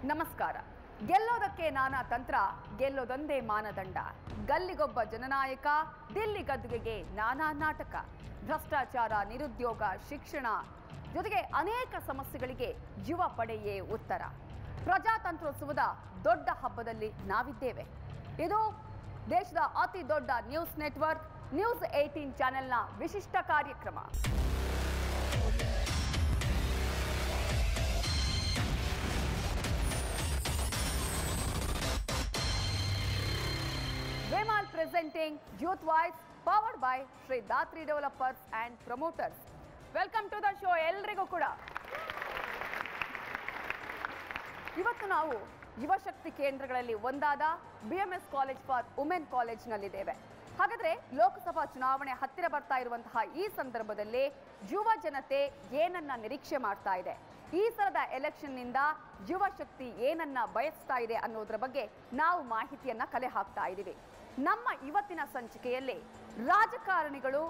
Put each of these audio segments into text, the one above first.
ನಮಸ್ಕಾರ ಗೆಲ್ಲೋದಕ್ಕೆ ನಾನಾ ತಂತ್ರ ಗೆಲ್ಲೋದೊಂದೇ ಮಾನದಂಡ ಗಲ್ಲಿಗೊಬ್ಬ ಜನನಾಯಕ ದಿಲ್ಲಿ ಗದ್ದುಗೆಗೆ ನಾನಾ ನಾಟಕ ಭ್ರಷ್ಟಾಚಾರ ನಿರುದ್ಯೋಗ ಶಿಕ್ಷಣ ಜೊತೆಗೆ ಅನೇಕ ಸಮಸ್ಯೆಗಳಿಗೆ ಯುವ ಪಡೆಯೇ ಉತ್ತರ ಪ್ರಜಾತಂತ್ರೋತ್ಸವದ ದೊಡ್ಡ ಹಬ್ಬದಲ್ಲಿ ನಾವಿದ್ದೇವೆ ಇದು ದೇಶದ ಅತಿ ದೊಡ್ಡ ನ್ಯೂಸ್ ನೆಟ್ವರ್ಕ್ ನ್ಯೂಸ್ ಏಟೀನ್ ಚಾನೆಲ್ನ ವಿಶಿಷ್ಟ ಕಾರ್ಯಕ್ರಮ Vimal presenting Youth Voice powered by Sri Datri Developers and Promoters. Welcome to the show ಎಲ್ರಿಗೂ ಕೂಡ ಇವತ್ತು ನಾವು ಯುವಶಕ್ತಿ ಕೇಂದ್ರಗಳಲ್ಲಿ ಒಂದಾದ B M S college for women ಕಾಲೇಜ್ನಲ್ಲಿದ್ದೇವೆ ಹಾಗಾದ್ರೆ ಲೋಕಸಭಾ ಚುನಾವಣೆ ಹತ್ತಿರ ಬರ್ತಾ ಇರುವಂತಹ ಈ ಸಂದರ್ಭದಲ್ಲಿ ಯುವ ಜನತೆ ಏನನ್ನ ನಿರೀಕ್ಷೆ ಮಾಡ್ತಾ ಇದೆ ಈ ಸಲದ ಎಲೆಕ್ಷನ್ನಿಂದ ಯುವ ಶಕ್ತಿ ಏನನ್ನ ಬಯಸ್ತಾ ಇದೆ ಅನ್ನೋದ್ರ ಬಗ್ಗೆ ನಾವು ಮಾಹಿತಿಯನ್ನ ಕಲೆ ಹಾಕ್ತಾ ಇದ್ದೀವಿ ನಮ್ಮ ಇವತ್ತಿನ ಸಂಚಿಕೆಯಲ್ಲಿ ರಾಜಕಾರಣಿಗಳು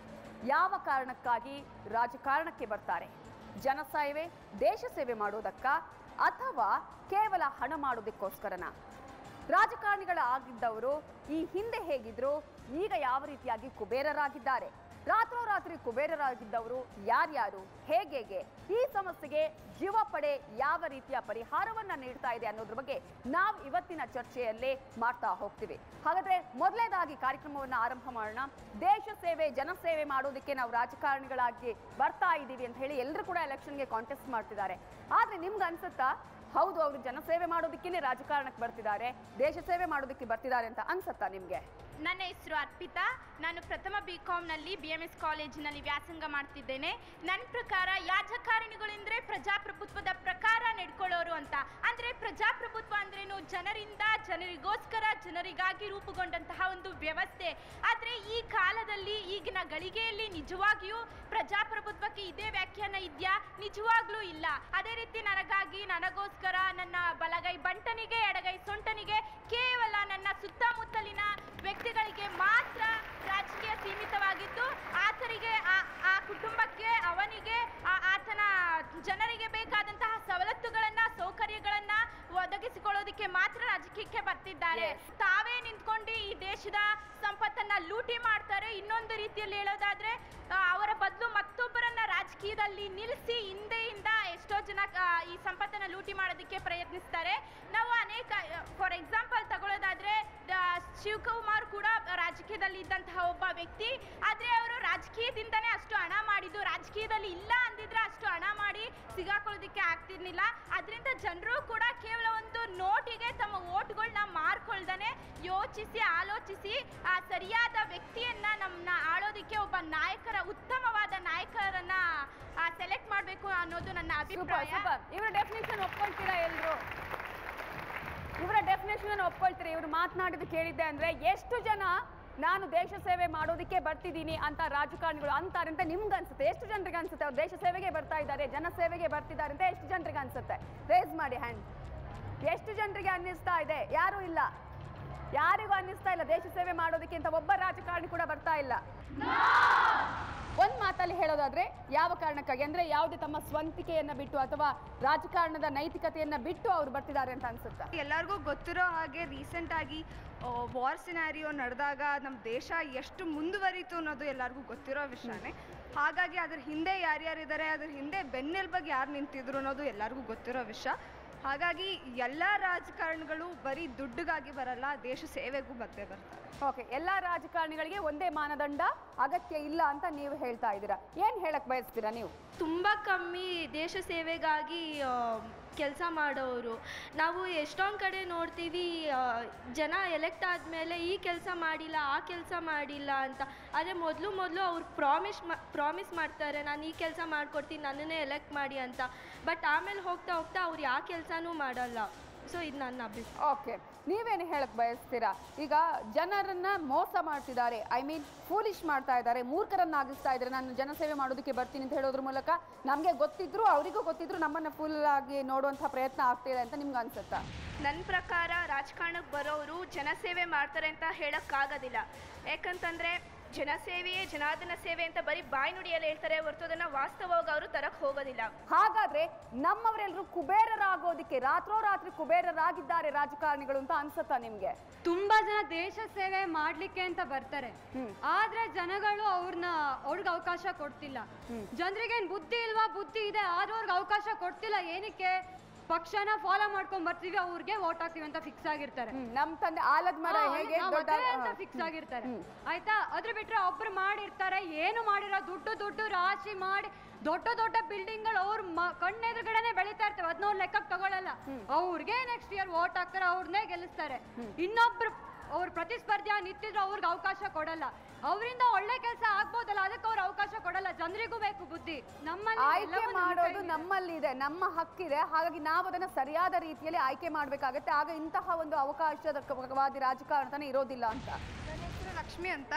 ಯಾವ ಕಾರಣಕ್ಕಾಗಿ ರಾಜಕಾರಣಕ್ಕೆ ಬರ್ತಾರೆ ಜನಸೇವೆ ದೇಶ ಸೇವೆ ಮಾಡೋದಕ್ಕ ಅಥವಾ ಕೇವಲ ಹಣ ಮಾಡೋದಕ್ಕೋಸ್ಕರನ ರಾಜಕಾರಣಿಗಳ ಆಗಿದ್ದವರು ಈ ಹಿಂದೆ ಹೇಗಿದ್ರು ಈಗ ಯಾವ ರೀತಿಯಾಗಿ ಕುಬೇರರಾಗಿದ್ದಾರೆ ರಾತ್ರೋರಾತ್ರಿ ಕುಬೇರರಾಗಿದ್ದವರು ಯಾರ್ಯಾರು ಹೇಗೆ ಈ ಸಮಸ್ಯೆಗೆ ಯುವ ಪಡೆ ಯಾವ ರೀತಿಯ ಪರಿಹಾರವನ್ನ ನೀಡ್ತಾ ಇದೆ ಅನ್ನೋದ್ರ ಬಗ್ಗೆ ನಾವು ಇವತ್ತಿನ ಚರ್ಚೆಯಲ್ಲೇ ಮಾಡ್ತಾ ಹೋಗ್ತೀವಿ ಹಾಗಾದ್ರೆ ಮೊದಲನೇದಾಗಿ ಕಾರ್ಯಕ್ರಮವನ್ನ ಆರಂಭ ಮಾಡೋಣ ದೇಶ ಸೇವೆ ಜನಸೇವೆ ಮಾಡೋದಕ್ಕೆ ನಾವು ರಾಜಕಾರಣಿಗಳಾಗಿ ಬರ್ತಾ ಇದ್ದೀವಿ ಅಂತ ಹೇಳಿ ಎಲ್ಲರೂ ಕೂಡ ಎಲೆಕ್ಷನ್ಗೆ ಕಾಂಟೆಸ್ಟ್ ಮಾಡ್ತಿದ್ದಾರೆ ಆದ್ರೆ ನಿಮ್ಗೆ ಅನ್ಸುತ್ತಾ ಹೌದು ಅವರು ಜನಸೇವೆ ಮಾಡೋದಕ್ಕೇನೆ ರಾಜಕಾರಣಕ್ಕೆ ಬರ್ತಿದ್ದಾರೆ ದೇಶ ಸೇವೆ ಮಾಡೋದಕ್ಕೆ ಬರ್ತಿದ್ದಾರೆ ಅಂತ ಅನ್ಸತ್ತಾ ನಿಮ್ಗೆ ನನ್ನ ಹೆಸರು ಅರ್ಪಿತಾ ನಾನು ಪ್ರಥಮ ಬಿ ಕಾಮ್ನಲ್ಲಿ ಬಿ ಎಮ್ ಎಸ್ ಕಾಲೇಜಿನಲ್ಲಿ ವ್ಯಾಸಂಗ ಮಾಡ್ತಿದ್ದೇನೆ ನನ್ನ ಪ್ರಕಾರ ರಾಜಕಾರಣಿಗಳೆಂದರೆ ಪ್ರಜಾಪ್ರಭುತ್ವದ ಪ್ರಕಾರ ನಡ್ಕೊಳ್ಳೋರು ಅಂತ ಅಂದರೆ ಪ್ರಜಾಪ್ರಭುತ್ವ ಅಂದ್ರೇನು ಜನರಿಂದ ಜನರಿಗೋಸ್ಕರ ಜನರಿಗಾಗಿ ರೂಪುಗೊಂಡಂತಹ ಒಂದು ವ್ಯವಸ್ಥೆ ಆದರೆ ಈ ಕಾಲದಲ್ಲಿ ಈಗಿನ ಗಳಿಗೆಯಲ್ಲಿ ನಿಜವಾಗಿಯೂ ಪ್ರಜಾಪ್ರಭುತ್ವಕ್ಕೆ ಇದೇ ವ್ಯಾಖ್ಯಾನ ಇದೆಯಾ ನಿಜವಾಗ್ಲೂ ಇಲ್ಲ ಅದೇ ರೀತಿ ನನಗಾಗಿ ನನಗೋಸ್ಕರ ನನ್ನ ಬಲಗೈ ಬಂಟನಿಗೆ ಎಡಗೈ ಸೊಂಟನಿಗೆ ಕೇವಲ ನನ್ನ ಸುತ್ತಮುತ್ತಲಿನ ವ್ಯಕ್ತಿಗಳಿಗೆ ಮಾತ್ರ ರಾಜಕೀಯ ಸೀಮಿತವಾಗಿದ್ದು ಆತನಿಗೆ ಆ- ಆ ಕುಟುಂಬಕ್ಕೆ ಅವನಿಗೆ ಆ- ಆತನ ಜನರಿಗೆ ಬೇಕಾದಂತಹ ಸವಲತ್ತುಗಳನ್ನ ಸೌಕರ್ಯಗಳನ್ನ ಒದಗಿಸಿಕೊಳ್ಳೋದಕ್ಕೆ ಮಾತ್ರ ರಾಜಕೀಯಕ್ಕೆ ಬರ್ತಿದ್ದಾರೆ Yes. ತಾವೇ ನಿಂತ್ಕೊಂಡು ಈ ದೇಶದ ಸಂಪತ್ತನ್ನ ಲೂಟಿ ಮಾಡ್ತಾರೆ ಇನ್ನೊಂದು ರೀತಿಯಲ್ಲಿ ಹೇಳೋದಾದ್ರೆ ಆ, ಅವರ ಬದಲು ಮತ್ತೊಬ್ಬರನ್ನ ರಾಜಕೀಯದಲ್ಲಿ ನಿಲ್ಲಿಸಿ ಹಿಂದೆಯಿಂದ ಎಷ್ಟೋ ಜನ ಆ, ಈ ಸಂಪತ್ತನ್ನ ಲೂಟಿ ಮಾಡೋದಕ್ಕೆ ಪ್ರಯತ್ನಿಸ್ತಾರೆ ನಾವು ಅನೇಕ ಫಾರ್ ಎಕ್ಸಾಂಪಲ್ ತಗೊಳ್ಳೋದಾದ್ರೆ ಆ, ಶಿವಕುಮಾರ್ ಕೂಡ ರಾಜಕೀಯದಲ್ಲಿ ಇದ್ದಂತಹ ಒಬ್ಬ ವ್ಯಕ್ತಿ ಆದ್ರೆ ಅವರು ರಾಜಕೀಯದಿಂದನೇ ಅಷ್ಟು ಹಣ ಮಾಡಿದ್ದು ರಾಜಕೀಯದಲ್ಲಿ ಇಲ್ಲ ಅಂದಿದ್ರೆ ಅಷ್ಟು ಹಣ ಮಾಡಿ ಸಿಗಾಕೊಳ್ಳೋದಕ್ಕೆ ಆಗ್ತಿರ್ಲಿಲ್ಲ ಅದರಿಂದ ಜನರು ಕೂಡ ಕೇವಲ ಒಂದು ನೋಟಿಗೆ ತಮ್ಮ ಓಟ್ಗಳನ್ನ ಮಾರ್ಕೊಳ್ದಾನೆ ಯೋಚಿಸಿ ಆಲೋಚಿಸಿ ಆ ಸರಿಯಾದ ವ್ಯಕ್ತಿಯನ್ನ ನಮ್ಮನ್ನ ಆಳೋದಕ್ಕೆ ಒಬ್ಬ ನಾಯಕರ ಉತ್ತಮವಾದ ನಾಯಕರನ್ನ ಸೆಲೆಕ್ಟ್ ಮಾಡಬೇಕು ಅನ್ನೋದು ನನ್ನ ಸೂಪರ್ ಅಭಿಪ್ರಾಯ ಸೂಪರ್ ಇವರ ಡೆಫಿನೇಷನ್ ಒಪ್ಕೊಳ್ತೀರಾ ಎಲ್ರು ಇವರ ಡೆಫಿನೇಷನ್ ಒಪ್ಕೊಳ್ತೀರಾ ಇವ್ರು ಮಾತನಾಡಿದ್ದು ಕೇಳಿದ್ದೆ ಅಂದ್ರೆ ಎಷ್ಟು ಜನ ನಾನು ದೇಶ ಸೇವೆ ಮಾಡೋದಕ್ಕೆ ಬರ್ತಿದ್ದೀನಿ ಅಂತ ರಾಜಕಾರಣಿಗಳು ಅಂತಾರೆ ಅಂತ ನಿಮ್ಗೆ ಅನ್ಸುತ್ತೆ ಎಷ್ಟು ಜನರಿಗೆ ಅನ್ಸುತ್ತೆ ಅವ್ರು ದೇಶ ಸೇವೆಗೆ ಬರ್ತಾ ಇದ್ದಾರೆ ಜನ ಸೇವೆಗೆ ಬರ್ತಿದ್ದಾರೆ ಅಂತ ಎಷ್ಟು ಜನರಿಗೆ ಅನ್ಸುತ್ತೆ ರೇಸ್ ಮಾಡಿ ಹ್ಯಾಂಡ್ ಎಷ್ಟು ಜನರಿಗೆ ಅನ್ನಿಸ್ತಾ ಇದೆ ಯಾರೂ ಇಲ್ಲ ಯಾರಿಗೂ ಅನ್ನಿಸ್ತಾ ಇಲ್ಲ ದೇಶ ಸೇವೆ ಮಾಡೋದಕ್ಕೆ ಅಂತ ಒಬ್ಬ ರಾಜಕಾರಣಿ ಕೂಡ ಬರ್ತಾ ಇಲ್ಲ ಒಂದ್ ಮಾತಲ್ಲಿ ಹೇಳೋದಾದ್ರೆ ಯಾವ ಕಾರಣಕ್ಕಾಗಿ ಅಂದ್ರೆ ಯಾವುದೇ ತಮ್ಮ ಸ್ವಂತಿಕೆಯನ್ನ ಬಿಟ್ಟು ಅಥವಾ ರಾಜಕಾರಣದ ನೈತಿಕತೆಯನ್ನ ಬಿಟ್ಟು ಅವ್ರು ಬರ್ತಿದ್ದಾರೆ ಅಂತ ಅನ್ಸುತ್ತಾ ಎಲ್ಲರಿಗೂ ಗೊತ್ತಿರೋ ಹಾಗೆ ರೀಸೆಂಟ್ ಆಗಿ ವಾರ್ ಸಿನಾರಿಯೋ ನಡೆದಾಗ ನಮ್ಮ ದೇಶ ಎಷ್ಟು ಮುಂದುವರಿತು ಅನ್ನೋದು ಎಲ್ಲರಿಗೂ ಗೊತ್ತಿರೋ ವಿಷಯನೇ ಹಾಗಾಗಿ ಅದ್ರ ಹಿಂದೆ ಯಾರ್ಯಾರಿದ್ದಾರೆ ಅದ್ರ ಹಿಂದೆ ಬೆನ್ನೆಲುಬಾಗಿ ಯಾರು ನಿಂತಿದ್ರು ಅನ್ನೋದು ಎಲ್ಲರಿಗೂ ಗೊತ್ತಿರೋ ವಿಷಯ ಹಾಗಾಗಿ ಎಲ್ಲ ರಾಜಕಾರಣಿಗಳು ಬರೀ ದುಡ್ಡಿಗಾಗಿ ಬರಲ್ಲ ದೇಶ ಸೇವೆಗೂ ಬಂದೇ ಬರ್ತಾರೆ ಓಕೆ ಎಲ್ಲಾ ರಾಜಕಾರಣಿಗಳಿಗೆ ಒಂದೇ ಮಾನದಂಡ ಅಗತ್ಯ ಇಲ್ಲ ಅಂತ ನೀವು ಹೇಳ್ತಾ ಇದ್ದೀರಾ ಏನ್ ಹೇಳಕ್ ಬಯಸ್ತೀರಾ ನೀವು ತುಂಬ ಕಮ್ಮಿ ದೇಶ ಸೇವೆಗಾಗಿ ಕೆಲಸ ಮಾಡೋರು ನಾವು ಎಷ್ಟೊಂದು ಕಡೆ ನೋಡ್ತೀವಿ ಆ, ಜನ ಎಲೆಕ್ಟ್ ಆದಮೇಲೆ ಈ ಕೆಲಸ ಮಾಡಿಲ್ಲ ಆ ಕೆಲಸ ಮಾಡಿಲ್ಲ ಅಂತ ಆದರೆ ಮೊದಲು ಮೊದಲು ಅವ್ರು ಪ್ರಾಮಿಸ್ ಮಾ ಪ್ರಾಮಿಸ್ ಮಾಡ್ತಾರೆ ನಾನು ಈ ಕೆಲಸ ಮಾಡಿಕೊಡ್ತೀನಿ ನನ್ನನ್ನೇ ಎಲೆಕ್ಟ್ ಮಾಡಿ ಅಂತ ಬಟ್ ಆಮೇಲೆ ಹೋಗ್ತಾ ಹೋಗ್ತಾ ಅವ್ರು ಯಾವ ಕೆಲಸನೂ ಮಾಡಲ್ಲ ಸೊ ಇದು ನನ್ನ ಅಭಿಪ್ರಾಯ ಓಕೆ ನೀವೇನು ಹೇಳಕ್ ಬಯಸ್ತೀರಾ ಈಗ ಜನರನ್ನ ಮೋಸ ಮಾಡ್ತಿದ್ದಾರೆ ಐ ಮೀನ್ ಫೂಲಿಶ್ ಮಾಡ್ತಾ ಇದ್ದಾರೆ ಮೂರ್ಖರನ್ನಾಗಿಸ್ತಾ ಇದ್ದಾರೆ ನಾನು ಜನಸೇವೆ ಮಾಡೋದಕ್ಕೆ ಬರ್ತೀನಿ ಅಂತ ಹೇಳೋದ್ರ ಮೂಲಕ ನಮಗೆ ಗೊತ್ತಿದ್ರು ಅವರಿಗೂ ಗೊತ್ತಿದ್ರು ನಮ್ಮನ್ನ ಫುಲ್ ಆಗಿ ನೋಡುವಂಥ ಪ್ರಯತ್ನ ಆಗ್ತಿದೆ ಅಂತ ನಿಮ್ಗೆ ಅನ್ಸುತ್ತಾ ನನ್ನ ಪ್ರಕಾರ ರಾಜಕಾರಣಕ್ಕೆ ಬರೋರು ಜನಸೇವೆ ಮಾಡ್ತಾರೆ ಅಂತ ಹೇಳೋಕ್ಕಾಗೋದಿಲ್ಲ ಯಾಕಂತಂದರೆ ಜನಸೇವೆಯೇ ಜನಾರ್ದನ ಸೇವೆ ಅಂತ ಬರೀ ಬಾಯಿ ನುಡಿಯಲ್ಲಿ ಹೇಳ್ತಾರೆ ಹೊರತು ಅದನ್ನ ವಾಸ್ತವವಾಗಿ ಅವರು ತರಕ್ ಹೋಗೋದಿಲ್ಲ ಹಾಗಾದ್ರೆ ನಮ್ಮವರೆಲ್ಲರೂ ಕುಬೇರರಾಗೋದಿಕ್ಕೆ ರಾತ್ರೋರಾತ್ರಿ ಕುಬೇರರಾಗಿದ್ದಾರೆ ರಾಜಕಾರಣಿಗಳು ಅಂತ ಅನ್ಸುತ್ತಾ ನಿಮ್ಗೆ ತುಂಬಾ ಜನ ದೇಶ ಸೇವೆ ಮಾಡ್ಲಿಕ್ಕೆ ಅಂತ ಬರ್ತಾರೆ ಹ್ಮ್. ಆದ್ರೆ ಜನಗಳು ಅವ್ರನ್ನ ಅವ್ರಿಗೆ ಅವಕಾಶ ಕೊಡ್ತಿಲ್ಲ ಜನರಿಗೆ ಏನ್ ಬುದ್ಧಿ ಇಲ್ವಾ ಬುದ್ಧಿ ಇದೆ ಆದ್ರೂ ಅವ್ರಿಗೆ ಅವಕಾಶ ಕೊಡ್ತಿಲ್ಲ ಏನಕ್ಕೆ ಪಕ್ಷನ ಫಾಲೋ ಮಾಡ್ಕೊಂಡ್ ಬರ್ತೀವಿ ಅವ್ರಿಗೆ ವೋಟ್ ಹಾಕ್ತೀವಿ ಅಂತ ಫಿಕ್ಸ್ ಆಗಿರ್ತಾರೆ ಹ್ಮ್, ನಮ್ ತಂದೆ ಆಲದ ಮರ ಹಾ, ಹೇಗೆ ನಾವ್ ದೊಡ್ಡ ಅದೇ ಅಂತ ಹಾ. ಫಿಕ್ಸ್ ಆಗಿರ್ತಾರೆ ಹ್ಮ್. ಆಯ್ತಾ ಅದ್ರ ಬಿಟ್ರೆ ಒಬ್ರು ಮಾಡಿರ್ತಾರೆ ಏನು ಮಾಡಿರೋ ದುಡ್ಡು ದುಡ್ಡು ರಾಶಿ ಮಾಡಿ ದೊಡ್ಡ ದೊಡ್ಡ ಬಿಲ್ಡಿಂಗ್ ಗಳು ಅವ್ರ ಕಣ್ಣೆದುರುಗಡೆನೆ ಬೆಳೀತಾ ಇರ್ತವೆ ಅದನ್ನ ಅವ್ರು ಲೆಕ್ಕಕ್ಕೆ ತಗೊಳಲ್ಲ ಅವ್ರಿಗೆ ನೆಕ್ಸ್ಟ್ ಇಯರ್ ವೋಟ್ ಹಾಕ್ತಾರೆ ಅವ್ರನ್ನೇ ಗೆಲ್ಲಿಸ್ತಾರೆ ಇನ್ನೊಬ್ರು ಅವ್ರ ಪ್ರತಿಸ್ಪರ್ಧಿ ನಿಂತಿದ್ರು ಅವ್ರಿಗೆ ಅವಕಾಶ ಕೊಡಲ್ಲ ಅವರಿಂದ ಒಳ್ಳೆ ಕೆಲಸ ಆಗ್ಬೋದಲ್ಲ ಅದಕ್ಕೆ ಅವ್ರು ಅವಕಾಶ ಕೊಡಲ್ಲ ಜನರಿಗೂ ಬೇಕು ಬುದ್ಧಿ ನಮ್ಮಲ್ಲಿ ಆಯ್ಕೆ ಎಲ್ಲವೂ ನಮ್ಮ ಮಾಡೋದು ಕೈಲಿದೆ. ನಮ್ಮಲ್ಲಿದೆ ನಮ್ಮ ಹಕ್ಕಿದೆ ಹಾಗಾಗಿ ನಾವು ಅದನ್ನ ಸರಿಯಾದ ರೀತಿಯಲ್ಲಿ ಆಯ್ಕೆ ಮಾಡ್ಬೇಕಾಗತ್ತೆ ಆಗ ಇಂತಹ ಒಂದು ಅವಕಾಶವಾದಿ ರಾಜಕಾರಣತನ ಇರೋದಿಲ್ಲ ಅಂತ ನನ್ನ ಹೆಸರು ಲಕ್ಷ್ಮಿ ಅಂತ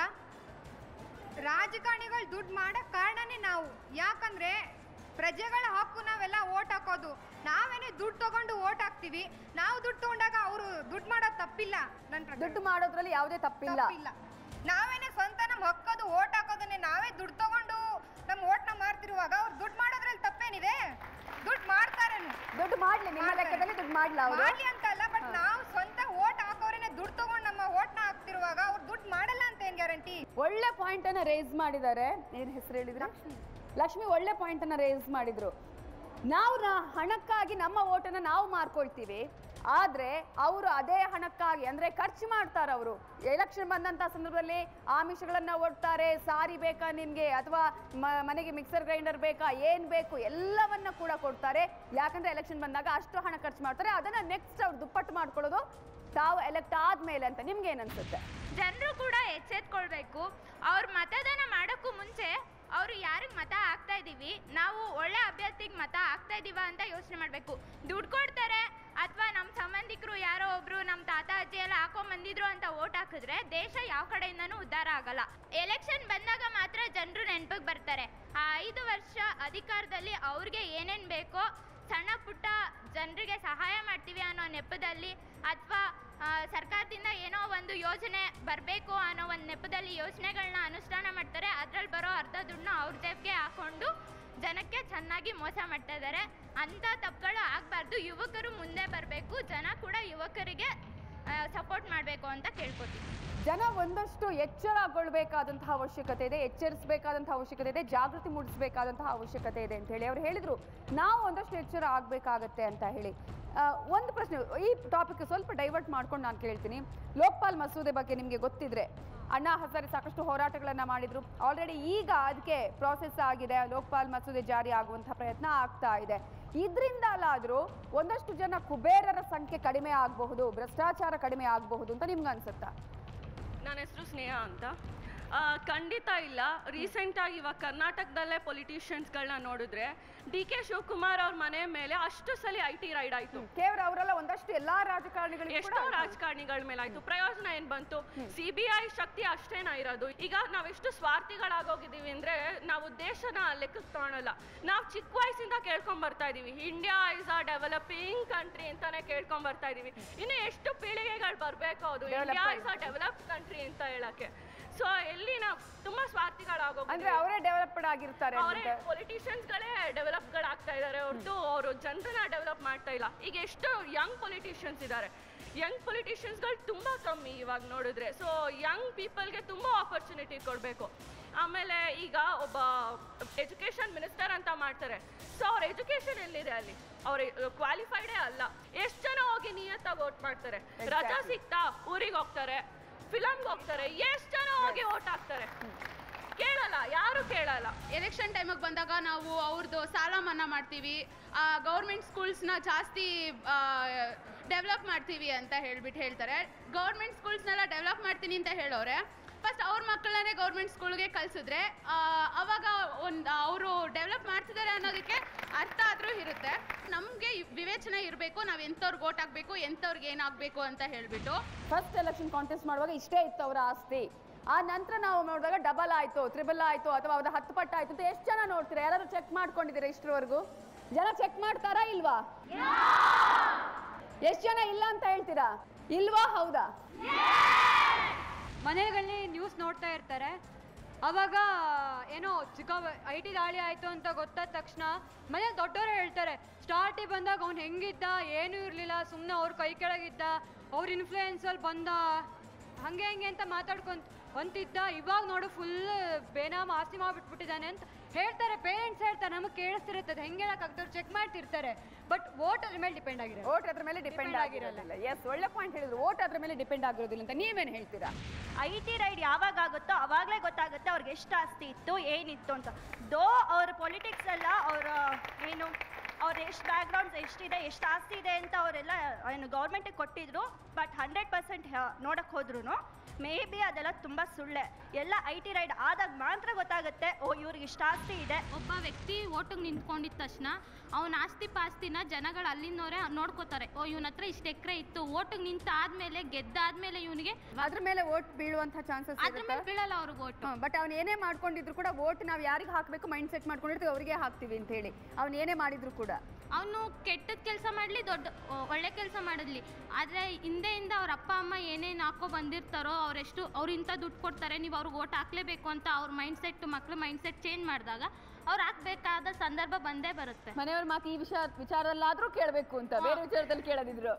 ರಾಜಕಾರಣಿಗಳು ದುಡ್ಡು ಮಾಡೋ ಕಾರಣನೇ ನಾವು ಯಾಕಂದ್ರೆ ಪ್ರಜೆಗಳ ಹಕ್ಕು ನಾವೆಲ್ಲ ಓಟ್ ಹಾಕೋದು ನಾವೇನೇ ದುಡ್ಡು ತಗೊಂಡು ಓಟ್ ಹಾಕ್ತೀವಿ ನಾವು ದುಡ್ಡು ತಗೊಂಡಾಗ ಅವರು ದುಡ್ಡು ಮಾಡೋದು ತಪ್ಪಿಲ್ಲ ನನ್ನ ಪ್ರಕಾರ ದುಡ್ಡು ಮಾಡೋದ್ರಲ್ಲಿ ಯಾವುದೇ ತಪ್ಪಿಲ್ಲ ತಪ್ಪಿಲ್ಲ ನಾವೇನೆ ಸ್ವಂತ ನಮ್ಮ ಹಕ್ಕದು ಓಟ್ ಹಾಕೋದನ್ನೇ ನಾವೇ ದುಡ್ಡು ತಗೊಂಡು ನಮ್ಮ ಓಟ್ನ ಮಾರ್ತಿರುವಾಗ ಅವ್ರು ದುಡ್ಡು ಮಾಡೋದ್ರಲ್ಲಿ ತಪ್ಪೇನಿದೆ ದುಡ್ಡು ಮಾಡ್ತಾರೇನು ದುಡ್ಡು ಮಾಡ್ಲಿ ನಿಮ್ಮ ಮಾಡ್ತಾರೆ. ಲೆಕ್ಕದಲ್ಲಿ ದುಡ್ಡು ಮಾಡ್ಲ ಅವರು ಮಾಡ್ಲಿ ಅಂತ ಅಲ್ಲ ಬಟ್ ನಾವು ಸ್ವಂತ ಓಟ್ ಹಾಕೋರೇನೆ ದುಡ್ಡು ತಗೊಂಡು ನಮ್ಮ ಓಟ್ನ ಹಾಕ್ತಿರುವಾಗ ಅವ್ರು ದುಡ್ಡು ಮಾಡಲ್ಲ ಅಂತ ಏನ್ ಗ್ಯಾರಂಟಿ ಒಳ್ಳೆ ಪಾಯಿಂಟ್ ಅನ್ನ ರೇಸ್ ಮಾಡಿದ್ದಾರೆ ಏನ್ ಹೆಸರು ಹೇಳಿದ್ರೆ ಲಕ್ಷ್ಮಿ ಒಳ್ಳೆ ಪಾಯಿಂಟ್ ಅನ್ನ ರೇಸ್ ಮಾಡಿದ್ರು ನಾವು ನ- ಹಣಕ್ಕಾಗಿ ನಮ್ಮ ಓಟನ್ನ ನಾವು ಮಾರ್ಕೊಳ್ತೀವಿ ಆದ್ರೆ ಅವರು ಅದೇ ಹಣಕ್ಕಾಗಿ ಅಂದ್ರೆ ಖರ್ಚು ಮಾಡ್ತಾರೆ ಅವರು ಎಲೆಕ್ಷನ್ ಬಂದಂತ ಸಂದರ್ಭದಲ್ಲಿ ಆಮಿಷಗಳನ್ನ ಒಡ್ತಾರೆ ಸಾರಿ ಬೇಕಾ ನಿಮ್ಗೆ ಅಥವಾ ಮ- ಮನೆಗೆ ಮಿಕ್ಸರ್ ಗ್ರೈಂಡರ್ ಬೇಕಾ ಏನ್ ಬೇಕು ಎಲ್ಲವನ್ನ ಕೂಡ ಕೊಡ್ತಾರೆ ಯಾಕಂದ್ರೆ ಎಲೆಕ್ಷನ್ ಬಂದಾಗ ಅಷ್ಟು ಹಣ ಖರ್ಚು ಮಾಡ್ತಾರೆ ಅದನ್ನ ನೆಕ್ಸ್ಟ್ ಅವ್ರು ದುಪ್ಪಟ್ಟು ಮಾಡ್ಕೊಳ್ಳೋದು ತಾವು ಎಲೆಕ್ಟ್ ಆದ್ಮೇಲೆ ಅಂತ ನಿಮ್ಗೆ ಏನ್ ಅನ್ಸುತ್ತೆ ಜನರು ಕೂಡ ಎಚ್ಚೆತ್ಕೊಳ್ಬೇಕು ಅವ್ರ ಮತದಾನ ಮಾಡೋಕ್ಕೂ ಮುಂಚೆ ಅವರು ಯಾರಿಗೆ ಮತ ಹಾಕ್ತಾ ಇದ್ದೀವಿ ನಾವು ಒಳ್ಳೆ ಅಭ್ಯರ್ಥಿಗೆ ಮತ ಹಾಕ್ತಾ ಇದೀವ ಅಂತ ಯೋಚನೆ ಮಾಡಬೇಕು ದುಡ್ಡು ಕೊಡ್ತಾರೆ ಅಥವಾ ನಮ್ಮ ಸಂಬಂಧಿಕರು ಯಾರೋ ಒಬ್ರು ನಮ್ಮ ತಾತ ಅಜ್ಜಿ ಎಲ್ಲ ಹಾಕೊಂಡ್ ಬಂದಿದ್ರು ಅಂತ ಓಟ್ ಹಾಕಿದ್ರೆ ದೇಶ ಯಾವ ಕಡೆಯಿಂದನೂ ಉದ್ಧಾರ ಆಗಲ್ಲ ಎಲೆಕ್ಷನ್ ಬಂದಾಗ ಮಾತ್ರ ಜನರು ನೆನಪಿಗೆ ಬರ್ತಾರೆ ಆ ಐದು ವರ್ಷ ಅಧಿಕಾರದಲ್ಲಿ ಅವ್ರಿಗೆ ಏನೇನು ಬೇಕೋ ಸಣ್ಣ ಪುಟ್ಟ ಜನರಿಗೆ ಸಹಾಯ ಮಾಡ್ತೀವಿ ಅನ್ನೋ ನೆಪದಲ್ಲಿ ಅಥವಾ ಸರ್ಕಾರದಿಂದ ಏನೋ ಒಂದು ಯೋಜನೆ ಬರಬೇಕು ಅನ್ನೋ ಒಂದು ನೆಪದಲ್ಲಿ ಯೋಜನೆಗಳನ್ನ ಅನುಷ್ಠಾನ ಮಾಡ್ತಾರೆ ಅದ್ರಲ್ಲಿ ಬರೋ ಅರ್ಧ ದುಡ್ಡನ್ನ ಅವ್ರ ಜೇಬ್ಗೆ ಹಾಕೊಂಡು ಜನಕ್ಕೆ ಚೆನ್ನಾಗಿ ಮೋಸ ಮಾಡ್ತಾ ಇದ್ದಾರೆ ಅಂಥ ತಪ್ಪುಗಳು ಆಗಬಾರ್ದು ಯುವಕರು ಮುಂದೆ ಬರಬೇಕು ಜನ ಕೂಡ ಯುವಕರಿಗೆ ಸಪೋರ್ಟ್ ಮಾಡಬೇಕು ಅಂತ ಕೇಳ್ಕೊತೀವಿ ಜನ ಒಂದಷ್ಟು ಎಚ್ಚರಗೊಳ್ಬೇಕಾದಂತಹ ಅವಶ್ಯಕತೆ ಇದೆ ಎಚ್ಚರಿಸಬೇಕಾದಂತಹ ಅವಶ್ಯಕತೆ ಇದೆ ಜಾಗೃತಿ ಮೂಡಿಸಬೇಕಾದಂತಹ ಅವಶ್ಯಕತೆ ಇದೆ ಅಂತ ಹೇಳಿ ಅವ್ರು ಹೇಳಿದ್ರು ನಾವು ಒಂದಷ್ಟು ಎಚ್ಚರ ಆಗ್ಬೇಕಾಗತ್ತೆ ಅಂತ ಹೇಳಿ ಆ, ಒಂದು ಪ್ರಶ್ನೆ ಈ ಟಾಪಿಕ್ ಸ್ವಲ್ಪ ಡೈವರ್ಟ್ ಮಾಡ್ಕೊಂಡು ನಾನು ಕೇಳ್ತೀನಿ ಲೋಕ್ಪಾಲ್ ಮಸೂದೆ ಬಗ್ಗೆ ನಿಮಗೆ ಗೊತ್ತಿದ್ರೆ ಅಣ್ಣಾ ಹಜಾರೆ ಸಾಕಷ್ಟು ಹೋರಾಟಗಳನ್ನ ಮಾಡಿದ್ರು ಆಲ್ರೆಡಿ ಈಗ ಅದಕ್ಕೆ ಪ್ರಾಸೆಸ್ ಆಗಿದೆ ಲೋಕ್ಪಾಲ್ ಮಸೂದೆ ಜಾರಿ ಆಗುವಂತಹ ಪ್ರಯತ್ನ ಆಗ್ತಾ ಇದೆ ಇದರಿಂದಲಾದ್ರೂ ಒಂದಷ್ಟು ಜನ ಕುಬೇರರ ಸಂಖ್ಯೆ ಕಡಿಮೆ ಆಗಬಹುದು ಭ್ರಷ್ಟಾಚಾರ ಕಡಿಮೆ ಆಗಬಹುದು ಅಂತ ನಿಮ್ಗೆ ಅನ್ಸುತ್ತಾ ನನ್ನ ಹೆಸರು ಸ್ನೇಹ ಅಂತ ಆ, ಖಂಡಿತ ಇಲ್ಲ ರೀಸೆಂಟಾಗಿ ಇವಾಗ ಕರ್ನಾಟಕದಲ್ಲೇ ಪೊಲಿಟಿಷಿಯನ್ಸ್ಗಳನ್ನ ನೋಡಿದ್ರೆ ಡಿ ಕೆ ಶಿವಕುಮಾರ್ ಅವ್ರ ಮನೆ ಮೇಲೆ ಅಷ್ಟು ಸಲ ಐ ಟಿ ರೈಡ್ ಆಯಿತು ಕೇವಲ ಅವರೆಲ್ಲ ಒಂದಷ್ಟು ಎಲ್ಲಾ ರಾಜಕಾರಣಿಗಳಿಗೂ ಕೂಡ ಎಷ್ಟೋ ರಾಜಕಾರಣಿಗಳ ಮೇಲೆ ಆಯ್ತು ಪ್ರಯೋಜನ ಏನ್ ಬಂತು ಸಿ ಬಿ ಐ ಶಕ್ತಿ ಅಷ್ಟೇನ ಇರೋದು ಈಗ ನಾವೆಷ್ಟು ಸ್ವಾರ್ಥಿಗಳಾಗೋಗಿದ್ದೀವಿ ಅಂದ್ರೆ ನಾವು ದೇಶನ ಲೆಕ್ಕಕ್ಕೆ ತಗೊಳಲ್ಲ ನಾವು ಚಿಕ್ಕ ವಯಸ್ಸಿಂದ ಕೇಳ್ಕೊಂಡ್ ಬರ್ತಾ ಇದೀವಿ India is a developing country ಅಂತಾನೆ ಕೇಳ್ಕೊಂಡ್ ಬರ್ತಾ ಇದೀವಿ ಇನ್ನು ಎಷ್ಟು ಪೀಳಿಗೆಗಳು ಬರ್ಬೇಕು ಅದು India is a developed country ಅಂತ ಹೇಳಕ್ಕೆ ಸೊ ಎಲ್ಲಿ ನಾವು ತುಂಬಾ ಅಂದ್ರೆ ಸ್ವಾರ್ಥಿಗಳಾಗೋಗಿದ್ದೀವಿ ಅವರೇ ಡೆವಲಪ್ಡ್ ಆಗಿರ್ತಾರೆ ಅವರೇ ಅಂದ್ಬಿಟ್ಟು. ಪೊಲಿಟಿಷಿಯನ್ಸ್ಗಳೇ ಡೆವಲಪ್ಗಳಾಗ್ತಾ ಇದ್ದಾರೆ ಹೊರತು ಅವರು ಜನರನ್ನ ಡೆವಲಪ್ ಮಾಡ್ತಾ ಇಲ್ಲ ಈಗ ಎಷ್ಟು ಯಂಗ್ ಪೊಲಿಟಿಷಿಯನ್ಸ್ ಇದ್ದಾರೆ ಯಂಗ್ ಪೊಲಿಟಿಷಿಯನ್ಸ್ಗಳು ತುಂಬ ಕಮ್ಮಿ ಇವಾಗ ನೋಡಿದ್ರೆ ಸೊ ಯಂಗ್ ಪೀಪಲ್ಗೆ ತುಂಬ ಆಪರ್ಚುನಿಟಿ ಕೊಡಬೇಕು ಆಮೇಲೆ ಈಗ ಒಬ್ಬ ಎಜುಕೇಷನ್ ಮಿನಿಸ್ಟರ್ ಅಂತ ಮಾಡ್ತಾರೆ ಸೊ ಅವ್ರ ಎಜುಕೇಷನ್ ಎಲ್ಲಿದೆ ಅಲ್ಲಿ ಅವ್ರ ಕ್ವಾಲಿಫೈಡೇ ಅಲ್ಲ ಎಷ್ಟು ಜನ ಹೋಗಿ ನಿಯತ್ತಾಗಿ ವೋಟ್ ಮಾಡ್ತಾರೆ ರಜಾ Exactly. ಸಿಗ್ತಾ ಊರಿಗೆ ಹೋಗ್ತಾರೆ ಫಿಲಮ್ಗೆ ಹೋಗ್ತಾರೆ ಎಷ್ಟು ಜನ ಹೋಗಿ ವೋಟ್ ಹಾಕ್ತಾರೆ ಕೇಳಲ್ಲ ಯಾರು ಕೇಳಲ್ಲ ಎಲೆಕ್ಷನ್ ಟೈಮಿಗೆ ಬಂದಾಗ ನಾವು ಅವ್ರದ್ದು ಸಾಲ ಮನ್ನಾ ಮಾಡ್ತೀವಿ ಗೌರ್ಮೆಂಟ್ ಸ್ಕೂಲ್ಸ್ನ ಜಾಸ್ತಿ ಡೆವಲಪ್ ಮಾಡ್ತೀವಿ ಅಂತ ಹೇಳ್ಬಿಟ್ಟು ಹೇಳ್ತಾರೆ ಗೌರ್ಮೆಂಟ್ ಸ್ಕೂಲ್ಸ್ನೆಲ್ಲ ಡೆವಲಪ್ ಮಾಡ್ತೀನಿ ಅಂತ ಹೇಳೋರೆ ಫಸ್ಟ್ ಅವ್ರ ಮಕ್ಕಳನ್ನೇ ಗೌರ್ಮೆಂಟ್ ಸ್ಕೂಲ್ಗೆ ಕಳಿಸಿದ್ರೆ ಅವಾಗ ಒಂದು ಅವರು ಡೆವಲಪ್ ಮಾಡ್ತಿದ್ದಾರೆ ಅನ್ನೋದಕ್ಕೆ ಅರ್ಥ ಆದರೂ ಇರುತ್ತೆ ನಮಗೆ ವಿವೇಚನೆ ಇರಬೇಕು ನಾವು ಎಂಥವ್ರಿಗೆ ಓಟ್ ಹಾಕಬೇಕು ಎಂಥವ್ರಿಗೆ ಏನಾಗಬೇಕು ಅಂತ ಹೇಳಿಬಿಟ್ಟು ಫಸ್ಟ್ ಎಲೆಕ್ಷನ್ ಕಾಂಟೆಸ್ಟ್ ಮಾಡುವಾಗ ಇಷ್ಟೇ ಇತ್ತು ಅವರ ಆಸ್ತಿ ಆ ನಂತರ ನಾವು ನೋಡಿದಾಗ ಡಬಲ್ ಆಯ್ತು ತ್ರಿಬಲ್ ಆಯ್ತು ಅಥವಾ ಅವ್ರ ಹತ್ತು ಪಟ್ಟು ಆಯ್ತು ಅಂತ ಎಷ್ಟು ಜನ ನೋಡ್ತೀರಾ ಯಾರಾದ್ರೂ ಚೆಕ್ ಮಾಡ್ಕೊಂಡಿದ್ದೀರಾ ಇಷ್ಟರವರೆಗೂ ಜನ ಚೆಕ್ ಮಾಡ್ತಾರಾ ಇಲ್ವಾ ಎಷ್ಟು ಜನ ಇಲ್ಲ ಅಂತ ಹೇಳ್ತೀರಾ ಇಲ್ವಾ ಹೌದಾ ಮನೆಗಳಲ್ಲಿ ನ್ಯೂಸ್ ನೋಡ್ತಾ ಇರ್ತಾರೆ ಅವಾಗ ಏನೋ ಚಿಕ್ಕ ಐ ಟಿ ದಾಳಿ ಆಯಿತು ಅಂತ ಗೊತ್ತಾದ ತಕ್ಷಣ ಮನೇಲಿ ದೊಡ್ಡವರು ಹೇಳ್ತಾರೆ ಸ್ಟಾರ್ಟಿಗೆ ಬಂದಾಗ ಅವ್ನು ಹೆಂಗಿದ್ದ ಏನೂ ಇರಲಿಲ್ಲ ಸುಮ್ಮನೆ ಅವ್ರ ಕೈ ಕೆಳಗಿದ್ದ ಅವ್ರ ಇನ್ಫ್ಲೂಯೆನ್ಸಲ್ಲಿ ಬಂದ ಹಂಗೆ ಹಂಗೆ ಅಂತ ಮಾತಾಡ್ಕೊಂತ ಅಂತಿದ್ದ ಇವಾಗ ನೋಡು ಫುಲ್ ಬೇನಾಮ ಆಸ್ತಿ ಮಾಡ್ಬಿಟ್ಬಿಟ್ಟಿದ್ದಾನೆ ಅಂತ ಹೇಳ್ತಾರೆ ಪೇರೆಂಟ್ಸ್ ಹೇಳ್ತಾರೆ ನಮಗೆ ಕೇಳಿಸ್ತಿರುತ್ತೆ ಅದು ಹೆಂಗೆ ಹೇಳಕ್ಕಾಗ್ತವ್ರು ಚೆಕ್ ಮಾಡ್ತಿರ್ತಾರೆ ಬಟ್ ವೋಟ್ ಅದ್ರ ಮೇಲೆ ಡಿಪೆಂಡ್ ಆಗಿರೋ ವೋಟ್ ಅದ್ರ ಮೇಲೆ ಡಿಪೆಂಡ್ ಆಗಿರೋದಿಲ್ಲ ಎಸ್ ಒಳ್ಳೆ ಪಾಯಿಂಟ್ ಹೇಳಿದ್ರು ವೋಟ್ ಅದ್ರ ಮೇಲೆ ಡಿಪೆಂಡ್ ಆಗಿರೋದಿಲ್ಲ ಅಂತ ನೀವೇನು ಹೇಳ್ತೀರಾ ಐ ಟಿ ರೈಡ್ ಯಾವಾಗ ಆಗುತ್ತೋ ಅವಾಗಲೇ ಗೊತ್ತಾಗುತ್ತೆ ಅವ್ರಿಗೆ ಎಷ್ಟು ಆಸ್ತಿ ಇತ್ತು ಏನಿತ್ತು ಅಂತ ದೋ ಅವ್ರ ಪೊಲಿಟಿಕ್ಸ್ ಎಲ್ಲ ಅವರ ಏನು ಅವ್ರ ಎಷ್ಟು ಬ್ಯಾಕ್ಗ್ರೌಂಡ್ಸ್ ಎಷ್ಟಿದೆ ಎಷ್ಟು ಆಸ್ತಿ ಇದೆ ಅಂತ ಅವರೆಲ್ಲ ಏನು ಗೌರ್ಮೆಂಟಿಗೆ ಕೊಟ್ಟಿದ್ರು ಬಟ್ ಹಂಡ್ರೆಡ್ ಪರ್ಸೆಂಟ್ ನೋಡಕ್ಕೆ ಹೋದ್ರು ಮೇ ಬಿ ಅದೆಲ್ಲ ತುಂಬ ಸುಳ್ಳೆ ಎಲ್ಲ ಐ ಟಿ ರೈಡ್ ಆದಾಗ ಮಾತ್ರ ಗೊತ್ತಾಗುತ್ತೆ ಓ ಇವ್ರಿಗೆ ಇಷ್ಟು ಆಸ್ತಿ ಇದೆ ಒಬ್ಬ ವ್ಯಕ್ತಿ ಓಟಿಗೆ ನಿಂತ್ಕೊಂಡಿದ ತಕ್ಷಣ ಅವನ ಆಸ್ತಿ ಪಾಸ್ತಿನ ಜನಗಳು ಅಲ್ಲಿಂದವರೇ ನೋಡ್ಕೋತಾರೆ ಓ ಇವನ ಹತ್ರ ಇಷ್ಟು ಎಕರೆ ಇತ್ತು ಓಟಿಗೆ ನಿಂತ ಆದ್ಮೇಲೆ ಗೆದ್ದಾದ್ಮೇಲೆ ಇವನಿಗೆ ಅದ್ರ ಮೇಲೆ ವೋಟ್ ಬೀಳುವಂತ ಚಾನ್ಸಸ್ ಅದ್ರ ಮೇಲೆ ಬೀಳಲ್ಲ ಅವ್ರಿಗೆ ಓಟು ಬಟ್ ಅವ್ನು ಏನೇ ಮಾಡ್ಕೊಂಡಿದ್ರು ಕೂಡ ವೋಟ್ ನಾವು ಯಾರಿಗೆ ಹಾಕಬೇಕು ಮೈಂಡ್ ಸೆಟ್ ಮಾಡ್ಕೊಂಡಿರ್ತೀವಿ ಅವರಿಗೆ ಹಾಕ್ತೀವಿ ಅಂತ ಹೇಳಿ ಅವ್ನು ಏನೇ ಮಾಡಿದ್ರು ಕೂಡ ಅವನು ಕೆಟ್ಟದ ಕೆಲಸ ಮಾಡಲಿ ದೊಡ್ಡ ಒ- ಒಳ್ಳೆ ಕೆಲಸ ಮಾಡಲಿ ಆದರೆ ಹಿಂದೆಯಿಂದ ಅವ್ರ ಅಪ್ಪ ಅಮ್ಮ ಏನೇನು ಹಾಕೋ ಬಂದಿರ್ತಾರೋ ಅವರೆಷ್ಟು ಅವ್ರು ಇಂಥ ದುಡ್ಡು ಕೊಡ್ತಾರೆ ನೀವು ಅವ್ರಿಗೆ ಓಟ್ ಹಾಕ್ಲೇಬೇಕು ಅಂತ ಅವ್ರ ಮೈಂಡ್ ಸೆಟ್ ಮಕ್ಳು ಮೈಂಡ್ ಸೆಟ್ ಚೇಂಜ್ ಮಾಡಿದಾಗ ಅವ್ರು ಹಾಕ್ಬೇಕಾದ ಸಂದರ್ಭ ಬಂದೇ ಬರುತ್ತೆ ಮನೆಯವ್ರ ಮಾತು ಈ ವಿಷಯ ವಿಚಾರದಲ್ಲಾದ್ರೂ ಕೇಳಬೇಕು ಅಂತ ಬೇರೆ ವಿಚಾರದಲ್ಲಿ ಕೇಳದಿದ್ರು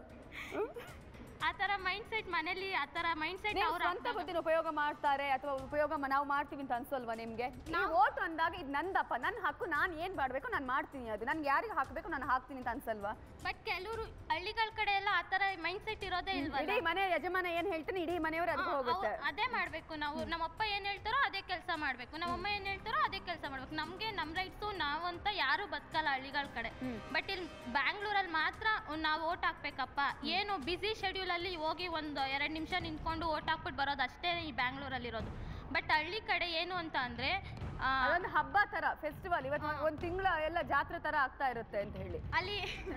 ಆ ಥರ ಮೈಂಡ್ ಸೆಟ್ ಮನೇಲಿ ಆ ಥರ ಮೈಂಡ್ ಸೆಟ್ ನೀವು ಅವ್ರು ಸ್ವಂತ ಬುದ್ಧಿನ ಉಪಯೋಗ ಮಾಡ್ತಾರೆ ಅಥವಾ ಉಪಯೋಗ ಮ- ನಾವು ಮಾಡ್ತೀವಿ ಅಂತ ಅನ್ಸಲ್ವಾ ನಿಮ್ಗೆ ನಾವು ವೋಟ್ ಅಂದಾಗ ಇದು ನಂದಪ್ಪ ನನ್ನ ಹಕ್ಕು ನಾನು ಏನ್ ಮಾಡ್ಬೇಕು ನಾನು ಮಾಡ್ತೀನಿ ಅದು ನನ್ಗೆ ಯಾರಿಗೆ ಹಾಕ್ಬೇಕು ನಾನು ಹಾಕ್ತೀನಿ ಅಂತ ಅನ್ಸಲ್ವಾ ಬಟ್ ಕೆಲವರು ಹಳ್ಳಿಗಳ ಕಡೆ ಎಲ್ಲ ಆ ಥರ ಮೈಂಡ್ ಸೆಟ್ ಇರೋದೇ ಇಡೀ ಇಲ್ವಲ್ಲ ಮನೆ ಯಜಮಾನ ಏನ್ ಹೇಳ್ತಾನೆ ಇಡೀ ಮನೆಯವರು ಅದಕ್ಕೆ ಹಾ, ಹೋಗುತ್ತೆ ಅವ್ರು ಅದೇ ಮಾಡ್ಬೇಕು ನಾವು ನಮ್ಮಪ್ಪ ಏನ್ ಹೇಳ್ತಾರೋ ಅದೇ ಕೆಲಸ ಮಾಡ್ಬೇಕು ನಮ್ಮಮ್ಮ ಏನ್ ಹೇಳ್ತಾರೋ ಅದೇ ಕೆಲಸ ಮಾಡ್ಬೇಕು ನಮ್ಗೆ ನಮ್ ರೈಟ್ಸು ನಾವಂತ ಯಾರು ಬದುಕಲ್ಲ ಹಳ್ಳಿಗಳ ಕಡೆ ಬಟ್ ಇಲ್ಲಿ ಬ್ಯಾಂಗ್ಳೂರಲ್ಲಿ ಮಾತ್ರ ನಾವು ಓಟ್ ಹಾಕ್ಬೇಕಪ್ಪ ಏನು ಬಿಸಿ ಶೆಡ್ಯೂಲ್ ಅಲ್ಲಿ ಹೋಗಿ ಒಂದು ಎರಡು ನಿಮಿಷ ನಿಂತ್ಕೊಂಡು ಓಟ್ ಹಾಕ್ಬಿಟ್ಟು ಬರೋದು ಅಷ್ಟೇ ಈ ಬ್ಯಾಂಗ್ಳೂರಲ್ಲಿ ಇರೋದು ಬಟ್ ಹಳ್ಳಿ ಕಡೆ ಏನು ಅಂತ ಅಂದ್ರೆ ಆ, ಅದೊಂದು ಹಬ್ಬ ತರ ಫೆಸ್ಟಿವಲ್ ಇವತ್ತು ಒಂದ್ ತಿಂಗಳ ಎಲ್ಲ ಜಾತ್ರೆ ತರ ಆಗ್ತಾ ಇರುತ್ತೆ ಅಂತ ಹೇಳಿ ಅಲ್ಲಿ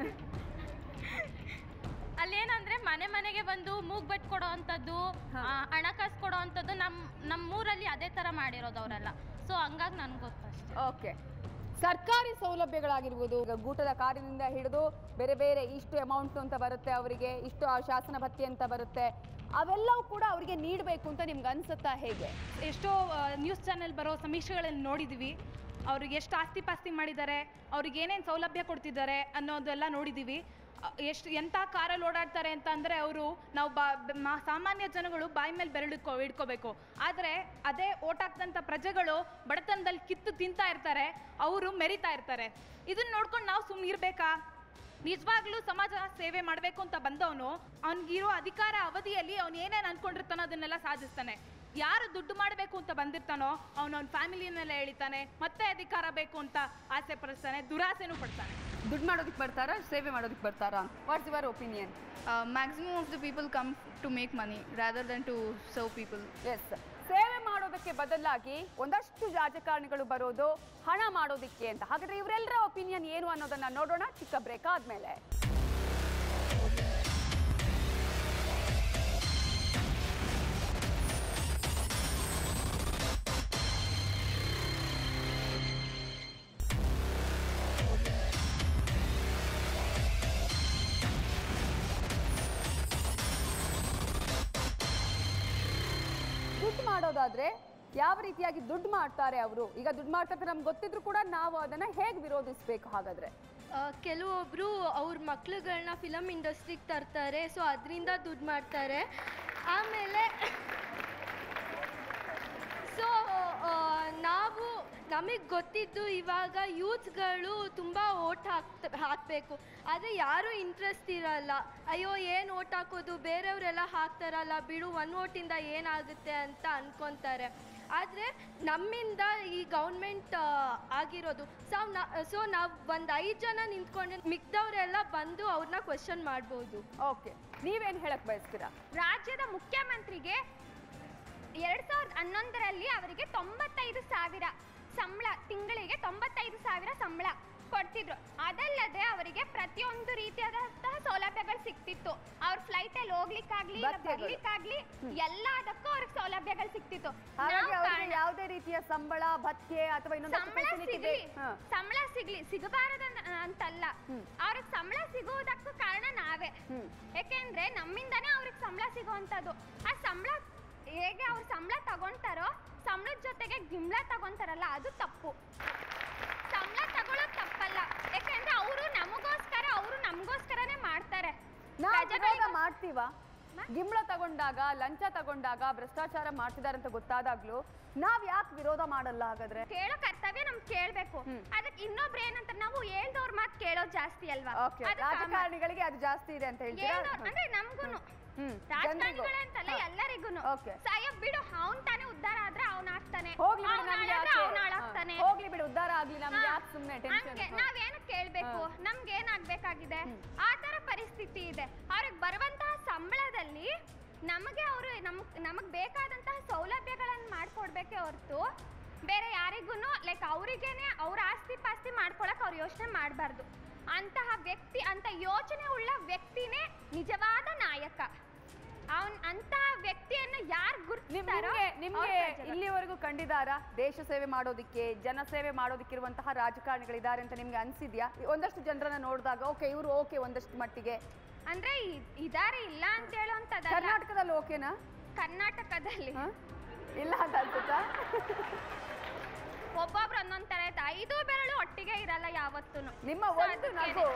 ಅಲ್ಲೇನಂದ್ರೆ ಮನೆ ಮನೆಗೆ ಬಂದು ಮೂಗ್ ಬಟ್ ಕೊಡೋ ಅಂಥದ್ದು ಹಣಕಾಸು ಕೊಡೋ ಅಂಥದ್ದು ನಮ್ಮ ನಮ್ಮೂರಲ್ಲಿ ಅದೇ ಥರ ಮಾಡಿರೋದು ಅವರೆಲ್ಲ ಸೊ ಹಂಗಾಗಿ ನನ್ಗೆ ಗೊತ್ತಷ್ಟೇ ಓಕೆ ಸರ್ಕಾರಿ ಸೌಲಭ್ಯಗಳಾಗಿರ್ಬೋದು ಈಗ ಗೂಟದ ಕಾರಿನಿಂದ ಹಿಡಿದು ಬೇರೆ ಬೇರೆ ಇಷ್ಟು ಅಮೌಂಟ್ ಅಂತ ಬರುತ್ತೆ ಅವರಿಗೆ ಇಷ್ಟು ಆ ಶಾಸನ ಭತ್ಯೆ ಅಂತ ಬರುತ್ತೆ ಅವೆಲ್ಲವೂ ಕೂಡ ಅವರಿಗೆ ನೀಡಬೇಕು ಅಂತ ನಿಮ್ಗೆ ಅನ್ಸುತ್ತಾ ಹೇಗೆ ಎಷ್ಟೋ ನ್ಯೂಸ್ ಚಾನೆಲ್ ಬರೋ ಸಮೀಕ್ಷೆಗಳಲ್ಲಿ ನೋಡಿದ್ವಿ ಅವ್ರಿಗೆ ಎಷ್ಟು ಆಸ್ತಿ ಪಾಸ್ತಿ ಮಾಡಿದ್ದಾರೆ ಅವ್ರಿಗೆ ಏನೇನು ಸೌಲಭ್ಯ ಕೊಡ್ತಿದ್ದಾರೆ ಅನ್ನೋದೆಲ್ಲ ನೋಡಿದ್ದೀವಿ ಎಷ್ಟು ಎಂಥ ಕಾರಲ್ಲಿ ಓಡಾಡ್ತಾರೆ ಅಂತ ಅಂದರೆ ಅವರು ನಾವು ಬಾ ಬ- ಮಾ- ಸಾಮಾನ್ಯ ಜನಗಳು ಬಾಯಿ ಮೇಲೆ ಬೆರಳಿಟ್ಕೊ ಇಟ್ಕೋಬೇಕು ಆದರೆ ಅದೇ ಓಟ್ ಹಾಕ್ದಂಥ ಪ್ರಜೆಗಳು ಬಡತನದಲ್ಲಿ ಕಿತ್ತು ತಿಂತಾ ಇರ್ತಾರೆ ಅವರು ಮೆರಿತಾ ಇರ್ತಾರೆ ಇದನ್ನ ನೋಡ್ಕೊಂಡು ನಾವು ಸುಮ್ಮನೆ ಇರಬೇಕಾ ನಿಜವಾಗ್ಲೂ ಸಮಾಜ ಸೇವೆ ಮಾಡಬೇಕು ಅಂತ ಬಂದವನು ಅವ್ನಿಗಿರೋ ಅಧಿಕಾರ ಅವಧಿಯಲ್ಲಿ ಅವ್ನು ಏನೇನು ಅನ್ಕೊಂಡಿರ್ತಾನೋ ಅದನ್ನೆಲ್ಲ ಸಾಧಿಸ್ತಾನೆ ಯಾರು ದುಡ್ಡು ಮಾಡಬೇಕು ಅಂತ ಬಂದಿರ್ತಾನೋ ಅವನು ಅವ್ನ ಫ್ಯಾಮಿಲಿನೆಲ್ಲ ಎಳಿತಾನೆ ಮತ್ತೆ ಅಧಿಕಾರ ಬೇಕು ಅಂತ ಆಸೆ ಪಡಿಸ್ತಾನೆ ದುರಾಸೆನೂ ಪಡ್ತಾನೆ ದುಡ್ಡು ಮಾಡೋದಕ್ಕೆ ಬರ್ತಾರಾ ಸೇವೆ ಮಾಡೋದಕ್ಕೆ ಬರ್ತಾರಾ what's your opinion maximum of the people come to make money rather then to serve people ಎಸ್ ಸೇವೆ ಮಾಡೋದಕ್ಕೆ ಬದಲಾಗಿ ಒಂದಷ್ಟು ರಾಜಕಾರಣಿಗಳು ಬರೋದು ಹಣ ಮಾಡೋದಕ್ಕೆ ಅಂತ ಹಾಗಾದ್ರೆ ಇವರೆಲ್ಲರ ಒಪಿನಿಯನ್ ಏನು ಅನ್ನೋದನ್ನ ನೋಡೋಣ ಚಿಕ್ಕ ಬ್ರೇಕ್ ಆದ್ಮೇಲೆ ದುಡ್ಡು ಮಾಡೋದಾದ್ರೆ ಯಾವ ರೀತಿಯಾಗಿ ದುಡ್ಡು ಮಾಡ್ತಾರೆ ಅವರು ಈಗ ದುಡ್ಡು ಮಾಡ್ತಾರೆ ನಮ್ಗೆ ಗೊತ್ತಿದ್ರು ಕೂಡ ನಾವು ಅದನ್ನ ಹೇಗೆ ವಿರೋಧಿಸ್ಬೇಕು ಹಾಗಾದ್ರೆ ಆ, ಕೆಲವೊಬ್ರು ಅವ್ರ ಮಕ್ಳುಗಳನ್ನ ಫಿಲಮ್ ಇಂಡಸ್ಟ್ರಿಗೆ ತರ್ತಾರೆ ಸೊ ಅದರಿಂದ ದುಡ್ಡು ಮಾಡ್ತಾರೆ ಆಮೇಲೆ ಸೊ ನಾವು ನಮಗೆ ಗೊತ್ತಿದ್ದು ಇವಾಗ ಯೂತ್ಗಳು ತುಂಬ ಓಟ್ ಹಾಕ್ತ ಹಾಕಬೇಕು ಆದರೆ ಯಾರೂ ಇಂಟ್ರೆಸ್ಟ್ ಇರಲ್ಲ ಅಯ್ಯೋ ಏನು ಓಟ್ ಹಾಕೋದು ಬೇರೆಯವರೆಲ್ಲ ಹಾಕ್ತಾರಲ್ಲ ಬಿಡು ಒನ್ ಓಟಿಂದ ಏನಾಗುತ್ತೆ ಅಂತ ಅನ್ಕೊತಾರೆ ಆದರೆ ನಮ್ಮಿಂದ ಈ ಗೌರ್ಮೆಂಟ್ ಆಗಿರೋದು ಸೊ ನಾ ಸೊ ನಾವು ಒಂದು ಐದು ಜನ ನಿಂತ್ಕೊಂಡು ಮಿಕ್ದವರೆಲ್ಲ ಬಂದು ಅವ್ರನ್ನ ಕ್ವೆಶನ್ ಮಾಡ್ಬೋದು ಓಕೆ ನೀವೇನು ಹೇಳಕ್ ಬಯಸ್ತೀರಾ ರಾಜ್ಯದ ಮುಖ್ಯಮಂತ್ರಿಗೆ ಎರಡ್ ಸಾವಿರದ ಹನ್ನೊಂದರಲ್ಲಿ ಅವರಿಗೆ ತೊಂಬತ್ತೈದು ಸಾವಿರ ಸಂಬಳ ತಿಂಗಳಿಗೆ ತೊಂಬತ್ತೈದು ಸಾವಿರ ಸಂಬಳ ಕೊಡ್ತಿದ್ರು ಅದಲ್ಲದೆ ಅವರಿಗೆ ಪ್ರತಿಯೊಂದು ರೀತಿಯಾದಂತಹ ಸೌಲಭ್ಯಗಳು ಸಿಕ್ತಿತ್ತು ಅವ್ರ ಫ್ಲೈಟ್ ಅಲ್ಲಿ ಹೋಗ್ಲಿಕ್ಕಾಗ್ಲಿ ಇಲ್ಲ ಭತ್ಯೆಗಳು. ಬರ್ಲಿಕ್ಕಾಗ್ಲಿ ಎಲ್ಲದಕ್ಕೂ ಅವ್ರಿಗೆ ಸೌಲಭ್ಯಗಳು ಸಿಕ್ತಿತ್ತು ಹಾಗಾಗಿ ನಾವ್ ಅವ್ರಿಗೆ ಕಾರಣ- ಯಾವುದೇ ರೀತಿಯ ಸಂಬಳ ಭತ್ಯೆ ಅಥವಾ ಇನ್ನೊಂದು ಸಂಬಳ facility ಇದೆ ಸಿಗ್ಲಿ ಹಾ. ಸಂಬಳ ಸಿಗ್ಲಿ ಸಿಗಬಾರದ ಅಂತಲ್ಲ ಅವ್ರಿಗೆ ಸಂಬಳ ಸಿಗುವುದಕ್ಕೂ ಕಾರಣ ನಾವೇ ಹ್ಮ್. ಯಾಕೆಂದ್ರೆ ನಮ್ಮಿಂದಾನೇ ಅವ್ರಿಗೆ ಸಂಬಳ ಸಿಗುವಂತದ್ದು ಆ ಸಂಬಳ ಹೇಗೆ ಅವ್ರು ಸಂಬಳ ತಗೊಂತಾರೋ ಸಂಬಳದ ಜೊತೆಗೆ ಗಿಂಬ್ಳ ತಗೊಂತಾರಲ್ಲ ಅದು ತಪ್ಪು ಸಂಬಳ ತಗೊಳ್ಳೋದು ತಪ್ಪಲ್ಲ ಯಾಕಂದ್ರೆ ಅವರು ನಮಗೋಸ್ಕರ ಅವರು ನಮಗೋಸ್ಕರನೇ ಮಾಡ್ತಾರೆ ನಾವು ವಿರೋಧ ಪ್ರಜೆಗಳಿಗೆ- ಮಾಡ್ತೀವ ಗಿಂಬಳ ತಗೊಂಡಾಗ ಲಂಚ ತಗೊಂಡಾಗ ಭ್ರಷ್ಟಾಚಾರ ಮಾಡ್ತಿದ್ದಾರೆ ಅಂತ ಗೊತ್ತಾದಾಗ್ಲೂ ನಾವ್ ಯಾಕೆ ವಿರೋಧ ಮಾಡಲ್ಲ ಹಾಗಾದ್ರೆ ಕೇಳೋ ಕರ್ತವ್ಯ ನಮ್ಗೆ ಕೇಳ್ಬೇಕು ಅದಕ್ಕೆ ಇನ್ನೊಬ್ರು ಏನಂತ ನಾವು ಹೇಳ್ದವ್ರ ಮಾತು ಕೇಳೋದು ಜಾಸ್ತಿ ಅಲ್ವಾ ಓಕೆ ಅದು ಕಾಮನ್. ರಾಜಕಾರಣಿಗಳಿಗೆ ಅದು ಜಾಸ್ತಿ ಇದೆ ಅಂತ ಹೇಳ್ತೀರಾ ಹೇಳ್ದವ್ರ್- ಅಂದ್ರೆ ನಮ್ಗೂನು ಹ್ಮ್ ಜನರಿಗೂ ರಾಜಕಾರಣಿಗಳಂತಲ್ಲ ಎಲ್ಲರಿಗೂನು ಓಕೆ ಸಾಯ ಬಿಡು ಅವ್ನ್ ತಾನೇ ಉದ್ಧಾರ ಆದ್ರೆ ಅವ್ನ್ ಆಗ್ತಾನೆ ಹೋಗ್ಲಿ ಬಿಡು ಅವ್ನ್ ನಮ್ಗೆ ಹಾಳಾದ್ರೆ ಯಾಕೆ ಅವ್ನ್ ಹಾಳಾಗ್ತಾನೆ ಹಾ, ಹೋಗ್ಲಿ ಬಿಡು ಉದ್ಧಾರ ಆಗ್ಲಿ ನಮ್ಗೆ ಹಾ. ಯಾಕೆ ಸುಮ್ನೆ ಟೆನ್ಷನ್ ಹಂಗೆ ನಾವೇನಕ್ಕೆ ಕೇಳ್ಬೇಕು ನಮ್ಗೆ ಏನಾಗ್ಬೇಕಾಗಿದೆ ಆ ತರ ಪರಿಸ್ಥಿತಿ ಇದೆ ಅವ್ರಿಗೆ ಬರುವಂತಹ ಸಂಬಳದಲ್ಲಿ ನಮಗೆ ಅವರು ನಮ್ ನಮಗ್ ಬೇಕಾದಂತಹ ಸೌಲಭ್ಯಗಳನ್ನ ಮಾಡ್ಕೊಡ್ಬೇಕೆ ಹೊರತು ಬೇರೆ ಯಾರಿಗೂ ಲೈಕ್ ಅವರಿಗೇನೆ ಅವ್ರ ಆಸ್ತಿ ಪಾಸ್ತಿ ಮಾಡ್ಕೊಳಕ್ ಅವ್ರು ಯೋಚನೆ ಮಾಡಬಾರ್ದು ಅಂತಹ ವ್ಯಕ್ತಿ ಅಂತ ಯೋಚನೆ ಉಳ್ಳ ವ್ಯಕ್ತಿನೇ ನಿಜವಾದ ನಾಯಕ ಅವನ್ ಅಂತಹ ವ್ಯಕ್ತಿಯನ್ನ ಯಾರು ಗುರುತಿಸ್ತಾರೋ ನಿಮ್ಗೆ ನಿಮ್ಗೆ ಅವ್ರ್ ಪ್ರಜೆಗಳು. ಇಲ್ಲಿವರೆಗೂ ಕಂಡಿದಾರ ದೇಶ ಸೇವೆ ಮಾಡೋದಿಕ್ಕೆ ಜನ ಸೇವೆ ಮಾಡೋದಿಕ್ಕಿರುವಂತಹ ರಾಜಕಾರಣಿಗಳಿದ್ದಾರೆ ಅಂತ ನಿಮ್ಗೆ ಅನ್ಸಿದ್ಯಾ ಒಂದಷ್ಟು ಜನರನ್ನ ನೋಡಿದಾಗ ಓಕೆ ಇವರು ಓಕೆ ಒಂದಷ್ಟು ಮಟ್ಟಿಗೆ ಅಂದ್ರೆ ಇ- ಇದಾರೆ ಇಲ್ಲ ಅಂತ ಹೇಳುವಂತದಲ್ಲ ಕರ್ನಾಟಕದಲ್ಲಿ ಓಕೆನಾ ಕರ್ನಾಟಕದಲ್ಲಿ ಹ? ಇಲ್ಲ ಅಂತ ಅನ್ಸುತ್ತಾ ಒಬ್ಬೊಬ್ರು ಒಂದೊಂದ್ ತರ ಐತೆ ಐದು ಬೆರಳು ಒಟ್ಟಿಗೆ ಇರಲ್ಲ ಯಾವತ್ತೂ ನಿಮ್ಮ ಒಂದು ನಗು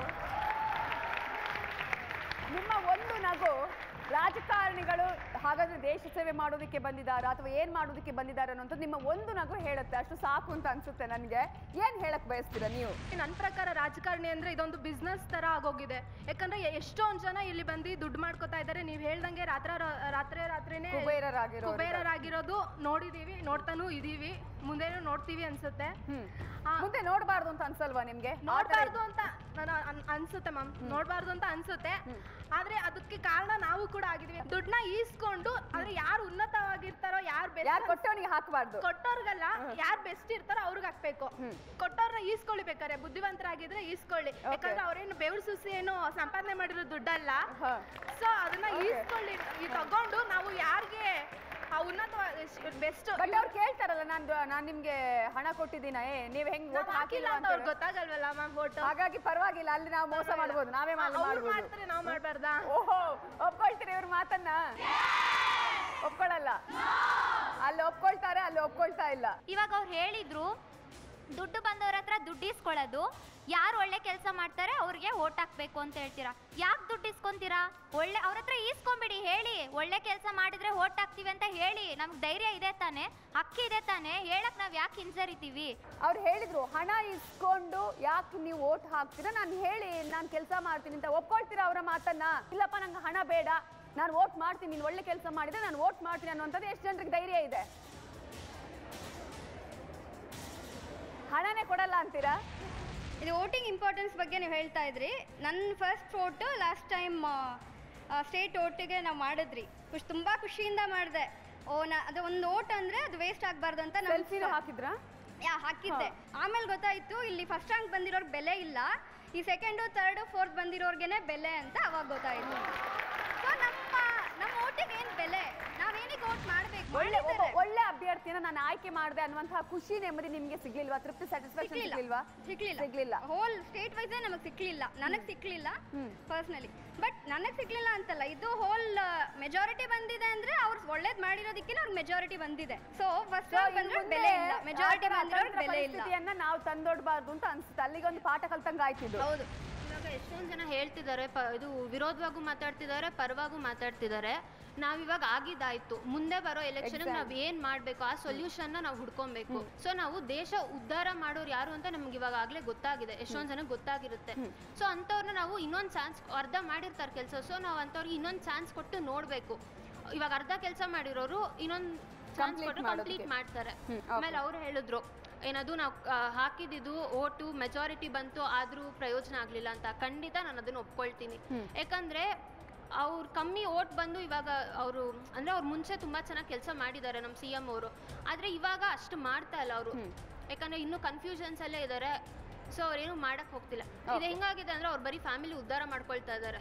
ನಿಮ್ಮ ಒಂದು ನಗು ರಾಜಕಾರಣಿಗಳು ಹಾಗಾದ್ರೆ ದೇಶ ಸೇವೆ ಮಾಡೋದಕ್ಕೆ ಬಂದಿದ್ದಾರಾ ಅಥವಾ ಏನ್ ಮಾಡೋದಕ್ಕೆ ಬಂದಿದ್ದಾರೆ ಅನ್ನೋಂಥದ್ದು ನಿಮ್ಮ ಒಂದು ನಗು ಹೇಳುತ್ತೆ ಅಷ್ಟು ಸಾಕು ಅಂತ ಅನ್ಸುತ್ತೆ ನನಗೆ ಏನ್ ಹೇಳಕ್ ಬಯಸ್ತೀರಾ ನೀವು ನನ್ನ ಪ್ರಕಾರ ರಾಜಕಾರಣಿ ಅಂದ್ರೆ ಇದೊಂದು ಬಿಸ್ನೆಸ್ ತರ ಆಗೋಗಿದೆ ಯಾಕಂದ್ರೆ ಎ- ಎಷ್ಟೊಂದ್ ಜನ ಇಲ್ಲಿ ಬಂದು ದುಡ್ಡು ಮಾಡ್ಕೋತಾ ಇದ್ದಾರೆ ನೀವ್ ಹೇಳ್ದಂಗೆ ರಾತ್ರ ರಾತ್ರಿ ರಾತ್ರಿನೇ ಕುಬೇರರಾಗಿರೋರು ಕುಬೇರರಾಗಿರೋದು ನೋಡಿದೀವಿ ನೋಡ್ತಾನೂ ಇದೀವಿ ಮುಂದೆನೂ ನೋಡ್ತೀವಿ ಅನ್ಸುತ್ತೆ ಆ, ಮುಂದೆ ನೋಡಬಾರ್ದು ಅಂತ ಅನ್ಸಲ್ವಾ ನಿಮ್ಗೆ ಆ ಥರ ನೋಡ್ಬಾರ್ದು ಅಂತ ನಾನು ಅನ್- ಅನ್ಸುತ್ತೆ ಮ್ಯಾಮ್ ನೋಡ್ಬಾರ್ದು ಅಂತ ಅನ್ಸುತ್ತೆ ಆದ್ರೆ ಅದಕ್ಕೆ ಕಾರಣ ನಾವು ಕೂಡ ಆಗಿದೀವಿ ದುಡ್ಡನ್ನ ಈಸ್ಕೊಂಡು ಆದ್ರೆ ಯಾರು ಉನ್ನತವಾಗಿರ್ತಾರೋ ಯಾರು ಯಾರು ಕೊಟ್ಟವನಿಗೆ ಹಾಕಬಾರ್ದು ಕೊಟ್ಟವ್ರಿಗಲ್ಲ ಯಾರು ಬೆಸ್ಟ್ ಇರ್ತಾರೋ ಅವ್ರಿಗೆ ಹಾಕ್ಬೇಕು ಕೊಟ್ಟವ್ರನ್ನ ಈಸ್ಕೊಳ್ಳಿ ಬೇಕಾರೆ ಬುದ್ಧಿವಂತರಾಗಿದ್ರೆ ಈಸ್ಕೊಳ್ಳಿ ಯಾಕಂದ್ರೆ ಅವ್ರೇನು ಬೆವ್ರು ಸುಸಿ ಏನು ಸಂಪಾದನೆ ಮಾಡಿರೋ ದುಡ್ಡಲ್ಲ ಸೊ ಅದನ್ನ ಈಸ್ಕೊಳ್ಳಿ ಈ ತಗೊಂಡು ನಾವು ಯಾರಿಗೆ ಆ ಉನ್ನತ ಬೆಸ್ಟ್ ಬಟ್ ಅವ್ರು ಕೇಳ್ತಾರಲ್ಲ ನಾನು ನಾನು ನಿಮ್ಗೆ ಹಣ ಕೊಟ್ಟಿದ್ದೀನ ಏ ನೀವ್ ಹೆಂಗ್ vote ಹಾಕಿಲ್ಲ ಹಾಕಿಲ್ಲ ಅಂತ ಅವ್ರಿಗೆ ಗೊತ್ತಾಗಲ್ವಲ್ಲ ಮ್ಯಾಮ್ vote. ಹಾಗಾಗಿ ಪರವಾಗಿಲ್ಲ ಅಲ್ಲಿ ನಾವು ಮೋಸ ಮಾಡ್ಬೋದು ನಾವೇ ಮಾಡಿ ಅವ್ರು ಮಾಡ್ಬೋದು ಮಾಡ್ತಾರೆ ನಾವು ಮಾಡ್ಬಾರ್ದಾ ಓಹೋ ಒಪ್ಕೊಳ್ತೀರಿ ಇವ್ರ ಮಾತನ್ನ ಒಪ್ಕೊಳ್ಳಲ್ಲ ಅಲ್ಲಿ ಒಪ್ಕೊಳ್ತಾರೆ ಅಲ್ಲಿ ಒಪ್ಕೊಳ್ತಾ ಇಲ್ಲ ಇವಾಗ ಅವ್ರು ಹೇಳಿದ್ರು ದುಡ್ಡು ಬಂದವ್ರ ಹತ್ರ ದುಡ್ಡು ಇಸ್ಕೊಳ್ಳೋದು ಯಾರು ಒಳ್ಳೆ ಕೆಲಸ ಮಾಡ್ತಾರೆ ಅವ್ರಿಗೆ ಓಟ್ ಹಾಕ್ಬೇಕು ಅಂತ ಹೇಳ್ತೀರಾ ಯಾಕೆ ದುಡ್ಡು ಇಸ್ಕೊಂತೀರಾ ಒಳ್ಳೆ ಅವ್ರ ಹತ್ರ ಈಸ್ಕೊಂಬಿಡಿ ಹೇಳಿ ಒಳ್ಳೆ ಕೆಲಸ ಮಾಡಿದ್ರೆ ಓಟ್ ಹಾಕ್ತೀವಿ ಅಂತ ಹೇಳಿ ನಮ್ಗೆ ಧೈರ್ಯ ಇದೆ ತಾನೆ ಹಕ್ಕಿ ಇದೆ ತಾನೆ ಹೇಳಕ್ ನಾವ್ ಯಾಕೆ ಹಿಂಜರಿತೀವಿ ಅವ್ರು ಹೇಳಿದ್ರು ಹಣ ಇಸ್ಕೊಂಡು ಯಾಕೆ ನೀವು ಓಟ್ ಹಾಕ್ತೀರಾ ನಾನು ಹೇಳಿ ನಾನು ಕೆಲಸ ಮಾಡ್ತೀನಿ ಅಂತ ಒಪ್ಕೊಳ್ತೀರಾ ಅವರ ಮಾತನ್ನ ಇಲ್ಲಪ್ಪ ನಂಗೆ ಹಣ ಬೇಡ ನಾನು ಓಟ್ ಮಾಡ್ತೀನಿ ನೀನು ಒಳ್ಳೆ ಕೆಲಸ ಮಾಡಿದ್ರೆ ನಾನು ಓಟ್ ಮಾಡ್ತೀನಿ ಅನ್ನುವಂಥದ್ದು ಎಷ್ಟು ಜನರಿಗೆ ಧೈರ್ಯ ಇದೆ ಹಣನೇ ಕೊಡಲ್ಲ ಅಂತೀರಾ ಇದು ವೋಟಿಂಗ್ ಇಂಪಾರ್ಟೆನ್ಸ್ ಬಗ್ಗೆ ನೀವು ಹೇಳ್ತಾ ಇದ್ರಿ ನನ್ನ first vote last time state ಓಟಿಗೆ ನಾವು ಮಾಡಿದ್ರಿ ಖುಷಿ ತುಂಬ ಖುಷಿಯಿಂದ ಮಾಡಿದೆ ಓ ನಾ ಅದು ಒಂದು ಓಟ್ ಅಂದರೆ ಅದು ವೇಸ್ಟ್ ಆಗಬಾರ್ದು ಅಂತ ನಾನು ಸೆಲ್ಫಿನೂ ಹಾಕಿದ್ರಾ ಯಾ ಹಾಕಿದ್ದೆ ಆಮೇಲೆ ಗೊತ್ತಾಯ್ತು ಇಲ್ಲಿ ಫಸ್ಟ್ ರ್ಯಾಂಕ್ ಬಂದಿರೋರ್ಗೆ ಬೆಲೆ ಇಲ್ಲ ಈ ಸೆಕೆಂಡು ತರ್ಡು ಫೋರ್ತ್ ಬಂದಿರೋರ್ಗೆನೆ ಬೆಲೆ ಅಂತ ಅವಾಗ ಗೊತ್ತಾಯ್ತು ಸೊ ನಮ್ಮ ನಮ್ಮ ಓಟಿಗೆ ಏನು ಬೆಲೆ ನಾವೇನಿಗೆ ಓಟ್ ಮಾಡಬೇಕು ಒಳ್ಳೆ ಒಬ್ಬ ಒಳ್ಳೆ ಅಭ್ಯರ್ಥಿನ ನಾನು ಆಯ್ಕೆ ಮಾಡಿದೆ ಅನ್ನುವಂತಹ ಖುಷಿ ನೆಮ್ಮದಿ ನಿಮ್ಗೆ ಸಿಗ್ಲಿಲ್ವಾ ತೃಪ್ತಿ ಸ್ಯಾಟಿಸ್ಫ್ಯಾಕ್ಷನ್ ಸಿಗ್ಲಿಲ್ವಾ ಸಿಗ್ಲಿಲ್ಲ ಸಿಗ್ಲಿಲ್ಲ ಹೋಲ್ ಸ್ಟೇಟ್ ವೈಸೇ ನಮಗೆ ಸಿಕ್ಲಿಲ್ಲ ನನಗೆ ಸಿಕ್ಲಿಲ್ಲ ಪರ್ಸ್ನಲಿ ಬಟ್ ನನಗೆ ಸಿಕ್ಲಿಲ್ಲ ಅಂತಲ್ಲ ಇದು ಹೋಲ್ ಮೆಜಾರಿಟಿ ಬಂದಿದೆ ಅಂದ್ರೆ ಅವ್ರು ಒಳ್ಳೇದ್ ಮಾಡಿರೋದಕ್ಕೆ ಅವ್ರಿಗೆ ಮೆಜಾರಿಟಿ ಬಂದಿದೆ ಸೊ ಫಸ್ಟ್ So, ಇನ್ ಬಂದ್ರೆ ಮುಂದೆ ಬೆಲೆ ಇಲ್ಲ ಆ ಮೆಜಾರಿಟಿ ಥರ ಬಂದಿರೋರ್ಗೆ ಅತಂತ್ರ ಬೆಲೆ ಇಲ್ಲ ಪರಿಸ್ಥಿತಿಯನ್ನ ನಾವು ತಂದೊಡ್ಬಾರ್ದು ಅಂತ ಅನ್ಸುತ್ತೆ ಅಲ್ಲಿಗೆ ಒಂದು ಪಾಠ ಕಲ್ತಂಗ ಆಯ್ತಿದ್ದು ಹೌದು ಇವಾಗ ಎಷ್ಟೊಂದು ಜನ ಹೇಳ್ತಿದ್ದಾರೆ ಪ ಇದು ವಿರೋಧವಾಗೂ ಮಾತಾಡ್ತಿದ್ದಾರೆ ಪರವಾಗೂ ಮಾತಾಡ್ತಿದ್ದಾರೆ ನಾವಿವಾಗ ಆಗಿದ್ದಾಯ್ತು ಮುಂದೆ ಬರೋ ಎಲೆಕ್ಷನ್ Exam. ನಾವ್ ಏನ್ ಮಾಡ್ಬೇಕು ಆ ಸೊಲ್ಯೂಷನ್ ನಾವು ಹುಡ್ಕೊಬೇಕು ಸೊ ನಾವು ದೇಶ ಉದ್ಧಾರ ಮಾಡೋರು ಯಾರು ಅಂತ ನಮ್ಗೆ ಇವಾಗ ಆಗ್ಲೇ ಗೊತ್ತಾಗಿದೆ ಎಷ್ಟೊಂದ್ ಜನ ಗೊತ್ತಾಗಿರುತ್ತೆ ಸೊ ಅಂಥವ್ರನ್ನ ನಾವು ಇನ್ನೊಂದ್ ಚಾನ್ಸ್ ಅರ್ಧ ಮಾಡಿರ್ತಾರೆ ಕೆಲಸ ಸೊ ನಾವು ಅಂಥವ್ರಿಗೆ ಇನ್ನೊಂದ್ ಚಾನ್ಸ್ ಕೊಟ್ಟು ನೋಡ್ಬೇಕು ಇವಾಗ ಅರ್ಧ ಕೆಲಸ ಮಾಡಿರೋರು ಇನ್ನೊಂದ್ ಚಾನ್ಸ್ Complete ಕೊಟ್ಟು ಮಾಡೋದಕ್ಕೆ. ಕಂಪ್ಲೀಟ್ ಮಾಡ್ತಾರೆ ಹ್ಮ್, ಆಮೇಲೆ ಅವ್ರು ಹೇಳಿದ್ರು ಏನದು ನಾವು ಹಾಕಿದ್ದು ಓಟು ಮೆಜಾರಿಟಿ ಬಂತು ಆದ್ರೂ ಪ್ರಯೋಜನ ಆಗ್ಲಿಲ್ಲ ಅಂತ ಖಂಡಿತ ನಾನು ಅದನ್ನ ಒಪ್ಕೊಳ್ತೀನಿ ಯಾಕಂದ್ರೆ ಅವ್ರು ಕಮ್ಮಿ ಓಟ್ ಬಂದು ಇವಾಗ ಅವರು ಅಂದ್ರೆ ಅವ್ರು ಮುಂಚೆ ತುಂಬಾ ಚೆನ್ನಾಗಿ ಕೆಲಸ ಮಾಡಿದ್ದಾರೆ ನಮ್ಮ ಸಿ ಎಂ ಅವರು ಆದ್ರೆ ಇವಾಗ ಅಷ್ಟು ಮಾಡ್ತಾ ಇಲ್ಲ ಅವರು ಯಾಕಂದ್ರೆ ಇನ್ನೂ ಕನ್ಫ್ಯೂಷನ್ಸ್ ಅಲ್ಲೇ ಇದ್ದಾರೆ ಸೊ ಅವ್ರೇನು ಮಾಡಕ್ ಹೋಗ್ತಿಲ್ಲ ಇದು ಹೆಂಗಾಗಿದೆ ಅಂದ್ರೆ ಅವ್ರು ಬರೀ ಫ್ಯಾಮಿಲಿ ಉದ್ಧಾರ ಮಾಡ್ಕೊಳ್ತಾ ಇದ್ದಾರೆ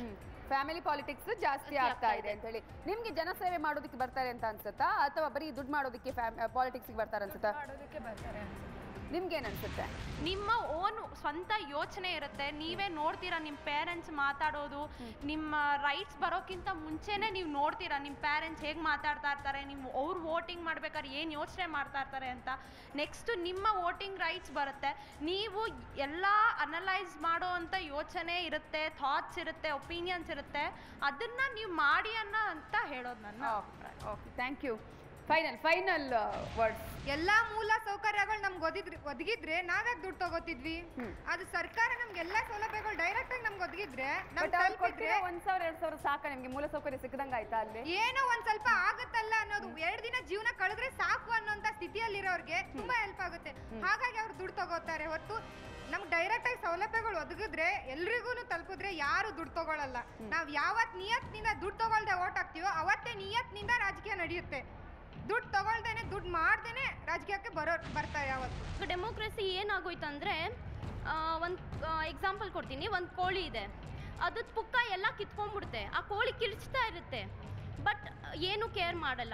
ಫ್ಯಾಮಿಲಿ ಪಾಲಿಟಿಕ್ಸ್ ಜಾಸ್ತಿ ಆಗ್ತಾ ಇದೆ ಅಂತ ಹೇಳಿ ನಿಮ್ಗೆ ಜನಸೇವೆ ಮಾಡೋದಕ್ಕೆ ಬರ್ತಾರೆ ಅಂತ ಅನ್ಸುತ್ತಾ ಅಥವಾ ಬರೀ ದುಡ್ಡು ಮಾಡೋದಕ್ಕೆ ಪಾಲಿಟಿಕ್ಸ್ ಬರ್ತಾರೆ ಅನ್ಸುತ್ತಾ ಮಾಡೋದಕ್ಕೆ ಬರ್ತಾರೆ ನಿಮ್ಗೇನ್ ಅನ್ಸುತ್ತೆ ನಿಮ್ಮ ಓನ್ ಸ್ವಂತ ಯೋಚನೆ ಇರುತ್ತೆ ನೀವೇ ನೋಡ್ತೀರಾ ನಿಮ್ಮ ಪೇರೆಂಟ್ಸ್ ಮಾತಾಡೋದು ನಿಮ್ಮ ರೈಟ್ಸ್ ಬರೋಕ್ಕಿಂತ ಮುಂಚೆನೆ ನೀವು ನೋಡ್ತೀರಾ ನಿಮ್ಮ ಪೇರೆಂಟ್ಸ್ ಹೇಗೆ ಮಾತಾಡ್ತಾ ಇರ್ತಾರೆ ನೀವು ಅವ್ರು ವೋಟಿಂಗ್ ಮಾಡ್ಬೇಕಾದ್ರೆ ಏನು ಯೋಚನೆ ಮಾಡ್ತಾ ಇರ್ತಾರೆ ಅಂತ ನೆಕ್ಸ್ಟ್ ನಿಮ್ಮ ವೋಟಿಂಗ್ ರೈಟ್ಸ್ ಬರುತ್ತೆ ನೀವು ಎಲ್ಲ ಅನಲೈಸ್ ಮಾಡೋ ಅಂತ ಯೋಚನೆ ಇರುತ್ತೆ ಥಾಟ್ಸ್ ಇರುತ್ತೆ ಒಪಿನಿಯನ್ಸ್ ಇರುತ್ತೆ ಅದನ್ನ ನೀವು ಮಾಡಿ ಅನ್ನೋ ಅಂತ ಹೇಳೋದು ನನ್ನ ಅಭಿಪ್ರಾಯ okay thank you final final words ಎಲ್ಲಾ ಮೂಲ ಸೌಕರ್ಯಗಳು ನಮ್ಗೆ ಒದಿದ್ರಿ ಒದಗಿದ್ರೆ ನಾವ್ಯಾಕೆ ದುಡ್ಡು ತಗೋತಿದ್ವಿ ಅದು ಸರ್ಕಾರ ನಮ್ಗೆಲ್ಲ ಸೌಲಭ್ಯಗಳು ಡೈರೆಕ್ಟ್ ಆಗಿ ನಮ್ಗೆ ಒದಗಿದ್ರೆ ನಮ್ಗ್ ಬಟ್ ಅವ್ರು ತಲುಪಿದ್ರೆ ಕೊಟ್ಟಿರೋ ಒಂದ್ ಸಾವಿರ ಎರಡ್ ಸಾವಿರ ಸಾಕ ನಿಮ್ಗೆ ಮೂಲ ಸೌಕರ್ಯ ಸಿಕ್ಕದಂಗ ಆಯ್ತಾ ಅಲ್ಲಿ ಏನೋ ಒಂದ್ ಸ್ವಲ್ಪ ಆಗತ್ತಲ್ಲ ಅನ್ನೋದು ಎರಡ್ ದಿನ ಜೀವನ ಕಳೆದ್ರೆ ಸಾಕು ಅನ್ನೋಂತ ಸ್ಥಿತಿಯಲ್ಲಿರೋರ್ಗೆ ತುಂಬಾ ಹೆಲ್ಪ್ ಆಗುತ್ತೆ ಹಾಗಾಗಿ ಅವ್ರು ದುಡ್ಡು ತಗೋತಾರೆ ಹೊತ್ತು ನಮ್ಗೆ ಡೈರೆಕ್ಟ್ ಆಗಿ ಸೌಲಭ್ಯಗಳು ಒದಗಿದ್ರೆ ಎಲ್ರಿಗೂ ತಲುಪಿದ್ರೆ ಯಾರು ದುಡ್ಡು ತಗೊಳಲ್ಲ ನಾವ್ ಯಾವತ್ ನಿಯತ್ನಿಂದ ದುಡ್ಡು ತಗೊಳ್ದೆ ಓಟ್ ಹಾಕ್ತೀವೋ ಅವತ್ತೇ ನಿಯತ್ನಿಂದ ರಾಜಕೀಯ ನಡೆಯುತ್ತೆ ದುಡ್ಡು ತಗೊಳ್ದೇನೆ ದುಡ್ಡು ಮಾಡ್ದೇನೆ ರಾಜಕೀಯಕ್ಕೆ ಬರೋ ಬರ್ತಾರೆ ಯಾವತ್ತು ಡೆಮೋಕ್ರಸಿ ಏನಾಗೋಯ್ತು ಅಂದರೆ ಒಂದು ಎಕ್ಸಾಂಪಲ್ ಕೊಡ್ತೀನಿ ಒಂದು ಕೋಳಿ ಇದೆ ಅದ್ರ ಪುಕ್ಕ ಎಲ್ಲ ಕಿತ್ಕೊಂಡ್ಬಿಡುತ್ತೆ ಆ ಕೋಳಿ ಕಿರ್ಚ್ತಾ ಇರುತ್ತೆ ಬಟ್ ಏನು ಕೇರ್ ಮಾಡಲ್ಲ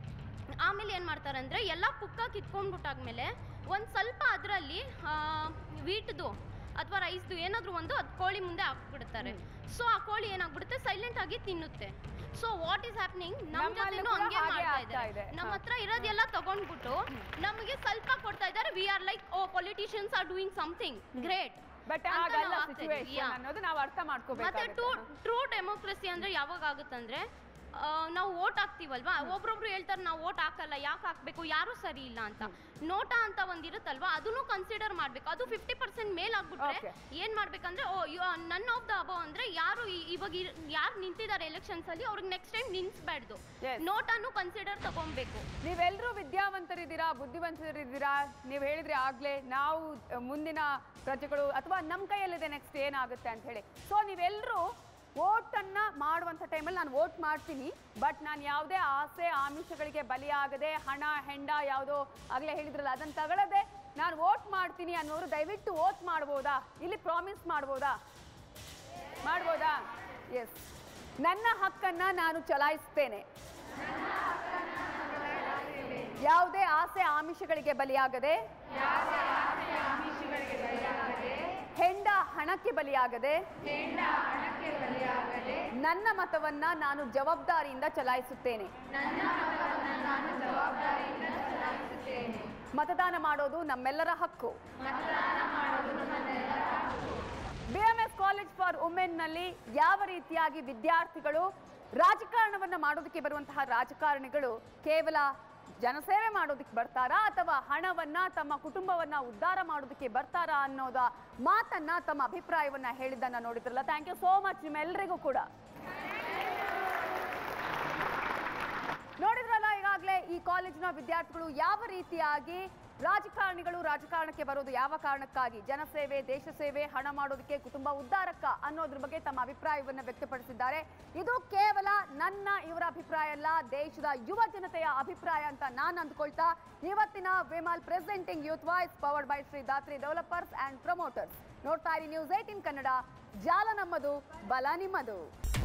ಆಮೇಲೆ ಏನು ಮಾಡ್ತಾರೆ ಅಂದರೆ ಎಲ್ಲ ಪುಕ್ಕ ಕಿತ್ಕೊಂಡ್ಬಿಟ್ಟಾದ್ಮೇಲೆ ಒಂದು ಸ್ವಲ್ಪ ಅದರಲ್ಲಿ ವೀಟ್ದು ಅಥವಾ ರೈಸ್ದು ಏನಾದರೂ ಒಂದು ಅದು ಕೋಳಿ ಮುಂದೆ ಹಾಕ್ಬಿಡ್ತಾರೆ ಸೊ ಆ ಕೋಳಿ ಏನಾಗ್ಬಿಡುತ್ತೆ ಸೈಲೆಂಟ್ ಆಗಿ ತಿನ್ನುತ್ತೆ ಸೊ ವಾಟ್ ಈಸ್ ಹ್ಯಾಪ್ನಿಂಗ್ ನಮ್ಮ ನಮ್ಮಲ್ಲೂ ಜೊತೆನೂ ಕೂಡ ಹಂಗೆ ಹಾಗೆ ಮಾಡ್ತಾ ಆಗ್ತಾ ಇದೆ. ಇದ್ದಾರೆ ನಮ್ಮ ಹಾ. ಹತ್ರ ಇರೋದೆಲ್ಲ ತಗೊಂಡ್ಬಿಟ್ಟು ನಮಗೆ ಸ್ವಲ್ಪ ಕೊಡ್ತಾ ಇದ್ದಾರೆ we are like oh politicians are doing something great but ಆಗಲ್ಲ ಸಿಚುವೇಶನ್ ಅನ್ನೋದು ನಾವು ಅರ್ಥ ಮತ್ತೆ ಮಾಡ್ಕೋಬೇಕು ಟ್ರೂ ಟ್ರೂ ಡೆಮೋಕ್ರಸಿ ಅಂದ್ರೆ ಯಾವಾಗ ಆಗುತ್ತಂದ್ರೆ ಆ, ನಾವು ಓಟ್ ಹಾಕ್ತೀವಲ್ವಾ ಒಬ್ರೊಬ್ರು ಹೇಳ್ತಾರೆ ನಾವು ಓಟ್ ಹಾಕಲ್ಲ ಯಾಕೆ ಹಾಕ್ಬೇಕು ಯಾರು ಸರಿ ಇಲ್ಲ ಅಂತ ನೋಟಾ ಅಂತ ಒಂದಿರುತ್ತಲ್ವಾ ಅದನ್ನು ಕನ್ಸಿಡರ್ ಮಾಡ್ಬೇಕು ಅದು ಫಿಫ್ಟಿ ಪರ್ಸೆಂಟ್ ಮೇಲ್ ಆಗ್ಬಿಟ್ರೆ Okay. ಏನ್ ಮಾಡ್ಬೇಕಂದ್ರೆ ಓ ನನ್ ಆಫ್ ದ ಅಬೋ ಅಂದ್ರೆ ಯಾರು ಈ- ಇವಾಗ ಯಾರು ನಿಂತಿದ್ದಾರೆ ಎಲೆಕ್ಷನ್ಸ್ ಅಲ್ಲಿ ಅವ್ರಿಗೆ ನೆಕ್ಸ್ಟ್ ಟೈಮ್ ನಿನ್ಸ್ಬಾರ್ದು ನೋಟಾನು ಕನ್ಸಿಡರ್ ತಗೊಬೇಕು ನೀವೆಲ್ಲರೂ ವಿದ್ಯಾವಂತರಿದ್ದೀರಾ ಬುದ್ಧಿವಂತರಿದ್ದೀರಾ ನೀವು ಹೇಳಿದ್ರೆ ಆಗ್ಲೇ ನಾವು ಅಹ್, ಮುಂದಿನ ಪ್ರಜೆಗಳು ಅಥವಾ ನಮ್ಮ ಕೈಯಲ್ಲಿದೆ ನೆಕ್ಸ್ಟ್ ಏನಾಗುತ್ತೆ ಅಂತ ಹೇಳಿ ಸೊ ನೀವೆಲ್ಲರೂ ವೋಟನ್ನ ಮಾಡುವಂಥ ಟೈಮಲ್ಲಿ ನಾನು ವೋಟ್ ಮಾಡ್ತೀನಿ ಬಟ್ ನಾನು ಯಾವುದೇ ಆಸೆ ಆಮಿಷಗಳಿಗೆ ಬಲಿಯಾಗದೆ ಹಣ ಹೆಂಡ ಯಾವುದೋ ಆಗಲೇ ಹೇಳಿದ್ರಲ್ಲ ಅದನ್ನು ತಗೊಳ್ಳದೆ ನಾನು ವೋಟ್ ಮಾಡ್ತೀನಿ ಅನ್ನೋರು ದಯವಿಟ್ಟು ವೋಟ್ ಮಾಡ್ಬೋದಾ ಇಲ್ಲಿ ಪ್ರಾಮಿಸ್ ಮಾಡ್ಬೋದಾ ಮಾಡ್ಬೋದಾ ಎಸ್ ನನ್ನ ಹಕ್ಕನ್ನ ನಾನು ಚಲಾಯಿಸ್ತೇನೆ ಯಾವುದೇ ಆಸೆ ಆಮಿಷಗಳಿಗೆ ಬಲಿಯಾಗದೆ ಹೆಂಡ ಹಣಕ್ಕೆ ಬಲಿಯಾಗದೆ ನನ್ನ ಮತವನ್ನ ನಾನು ಜವಾಬ್ದಾರಿಯಿಂದ ಚಲಾಯಿಸುತ್ತೇನೆ ಮತದಾನ ಮಾಡೋದು ನಮ್ಮೆಲ್ಲರ ಹಕ್ಕು ಬಿಎಂಎಸ್ ಕಾಲೇಜ್ ಫಾರ್ ವುಮೆನ್ ನಲ್ಲಿ ಯಾವ ರೀತಿಯಾಗಿ ವಿದ್ಯಾರ್ಥಿಗಳು ರಾಜಕಾರಣವನ್ನ ಮಾಡೋದಕ್ಕೆ ಬರುವಂತಹ ರಾಜಕಾರಣಿಗಳು ಕೇವಲ ಜನಸೇವೆ ಮಾಡೋದಕ್ಕೆ ಬರ್ತಾರಾ ಅಥವಾ ಹಣವನ್ನ ತಮ್ಮ ಕುಟುಂಬವನ್ನ ಉದ್ಧಾರ ಮಾಡೋದಕ್ಕೆ ಬರ್ತಾರಾ ಅನ್ನೋದ ಮಾತನ್ನ ತಮ್ಮ ಅಭಿಪ್ರಾಯವನ್ನ ಹೇಳಿದ್ದನ್ನ ನೋಡಿದ್ರಲ್ಲ ಥ್ಯಾಂಕ್ ಯು ಸೋ ಮಚ್ ನಿಮ್ಮೆಲ್ಲರಿಗೂ ಕೂಡ ನೋಡಿದ್ರಲ್ಲ ಈಗಾಗಲೇ ಈ ಕಾಲೇಜಿನ ವಿದ್ಯಾರ್ಥಿಗಳು ಯಾವ ರೀತಿಯಾಗಿ ರಾಜಕಾರಣಿಗಳು ರಾಜಕಾರಣಕ್ಕೆ ಬರೋದು ಯಾವ ಕಾರಣಕ್ಕಾಗಿ ಜನಸೇವೆ ದೇಶ ಸೇವೆ ಹಣ ಮಾಡೋದಕ್ಕೆ ಕುಟುಂಬ ಉದ್ಧಾರಕ್ಕ ಅನ್ನೋದ್ರ ಬಗ್ಗೆ ತಮ್ಮ ಅಭಿಪ್ರಾಯವನ್ನು ವ್ಯಕ್ತಪಡಿಸಿದ್ದಾರೆ ಇದು ಕೇವಲ ನನ್ನ ಇವರ ಅಭಿಪ್ರಾಯ ಅಲ್ಲ ದೇಶದ ಯುವ ಜನತೆಯ ಅಭಿಪ್ರಾಯ ಅಂತ ನಾನು ಅಂದ್ಕೊಳ್ತಾ ಇವತ್ತಿನ Vimal presenting youth voice powered by Shri Datri developers and promoters ನೋಡ್ತಾ ಇರಿ ನ್ಯೂಸ್ ಏಟಿನ್ ಕನ್ನಡ ಜಾಲ ನಮ್ಮದು ಬಲ ನಿಮ್ಮದು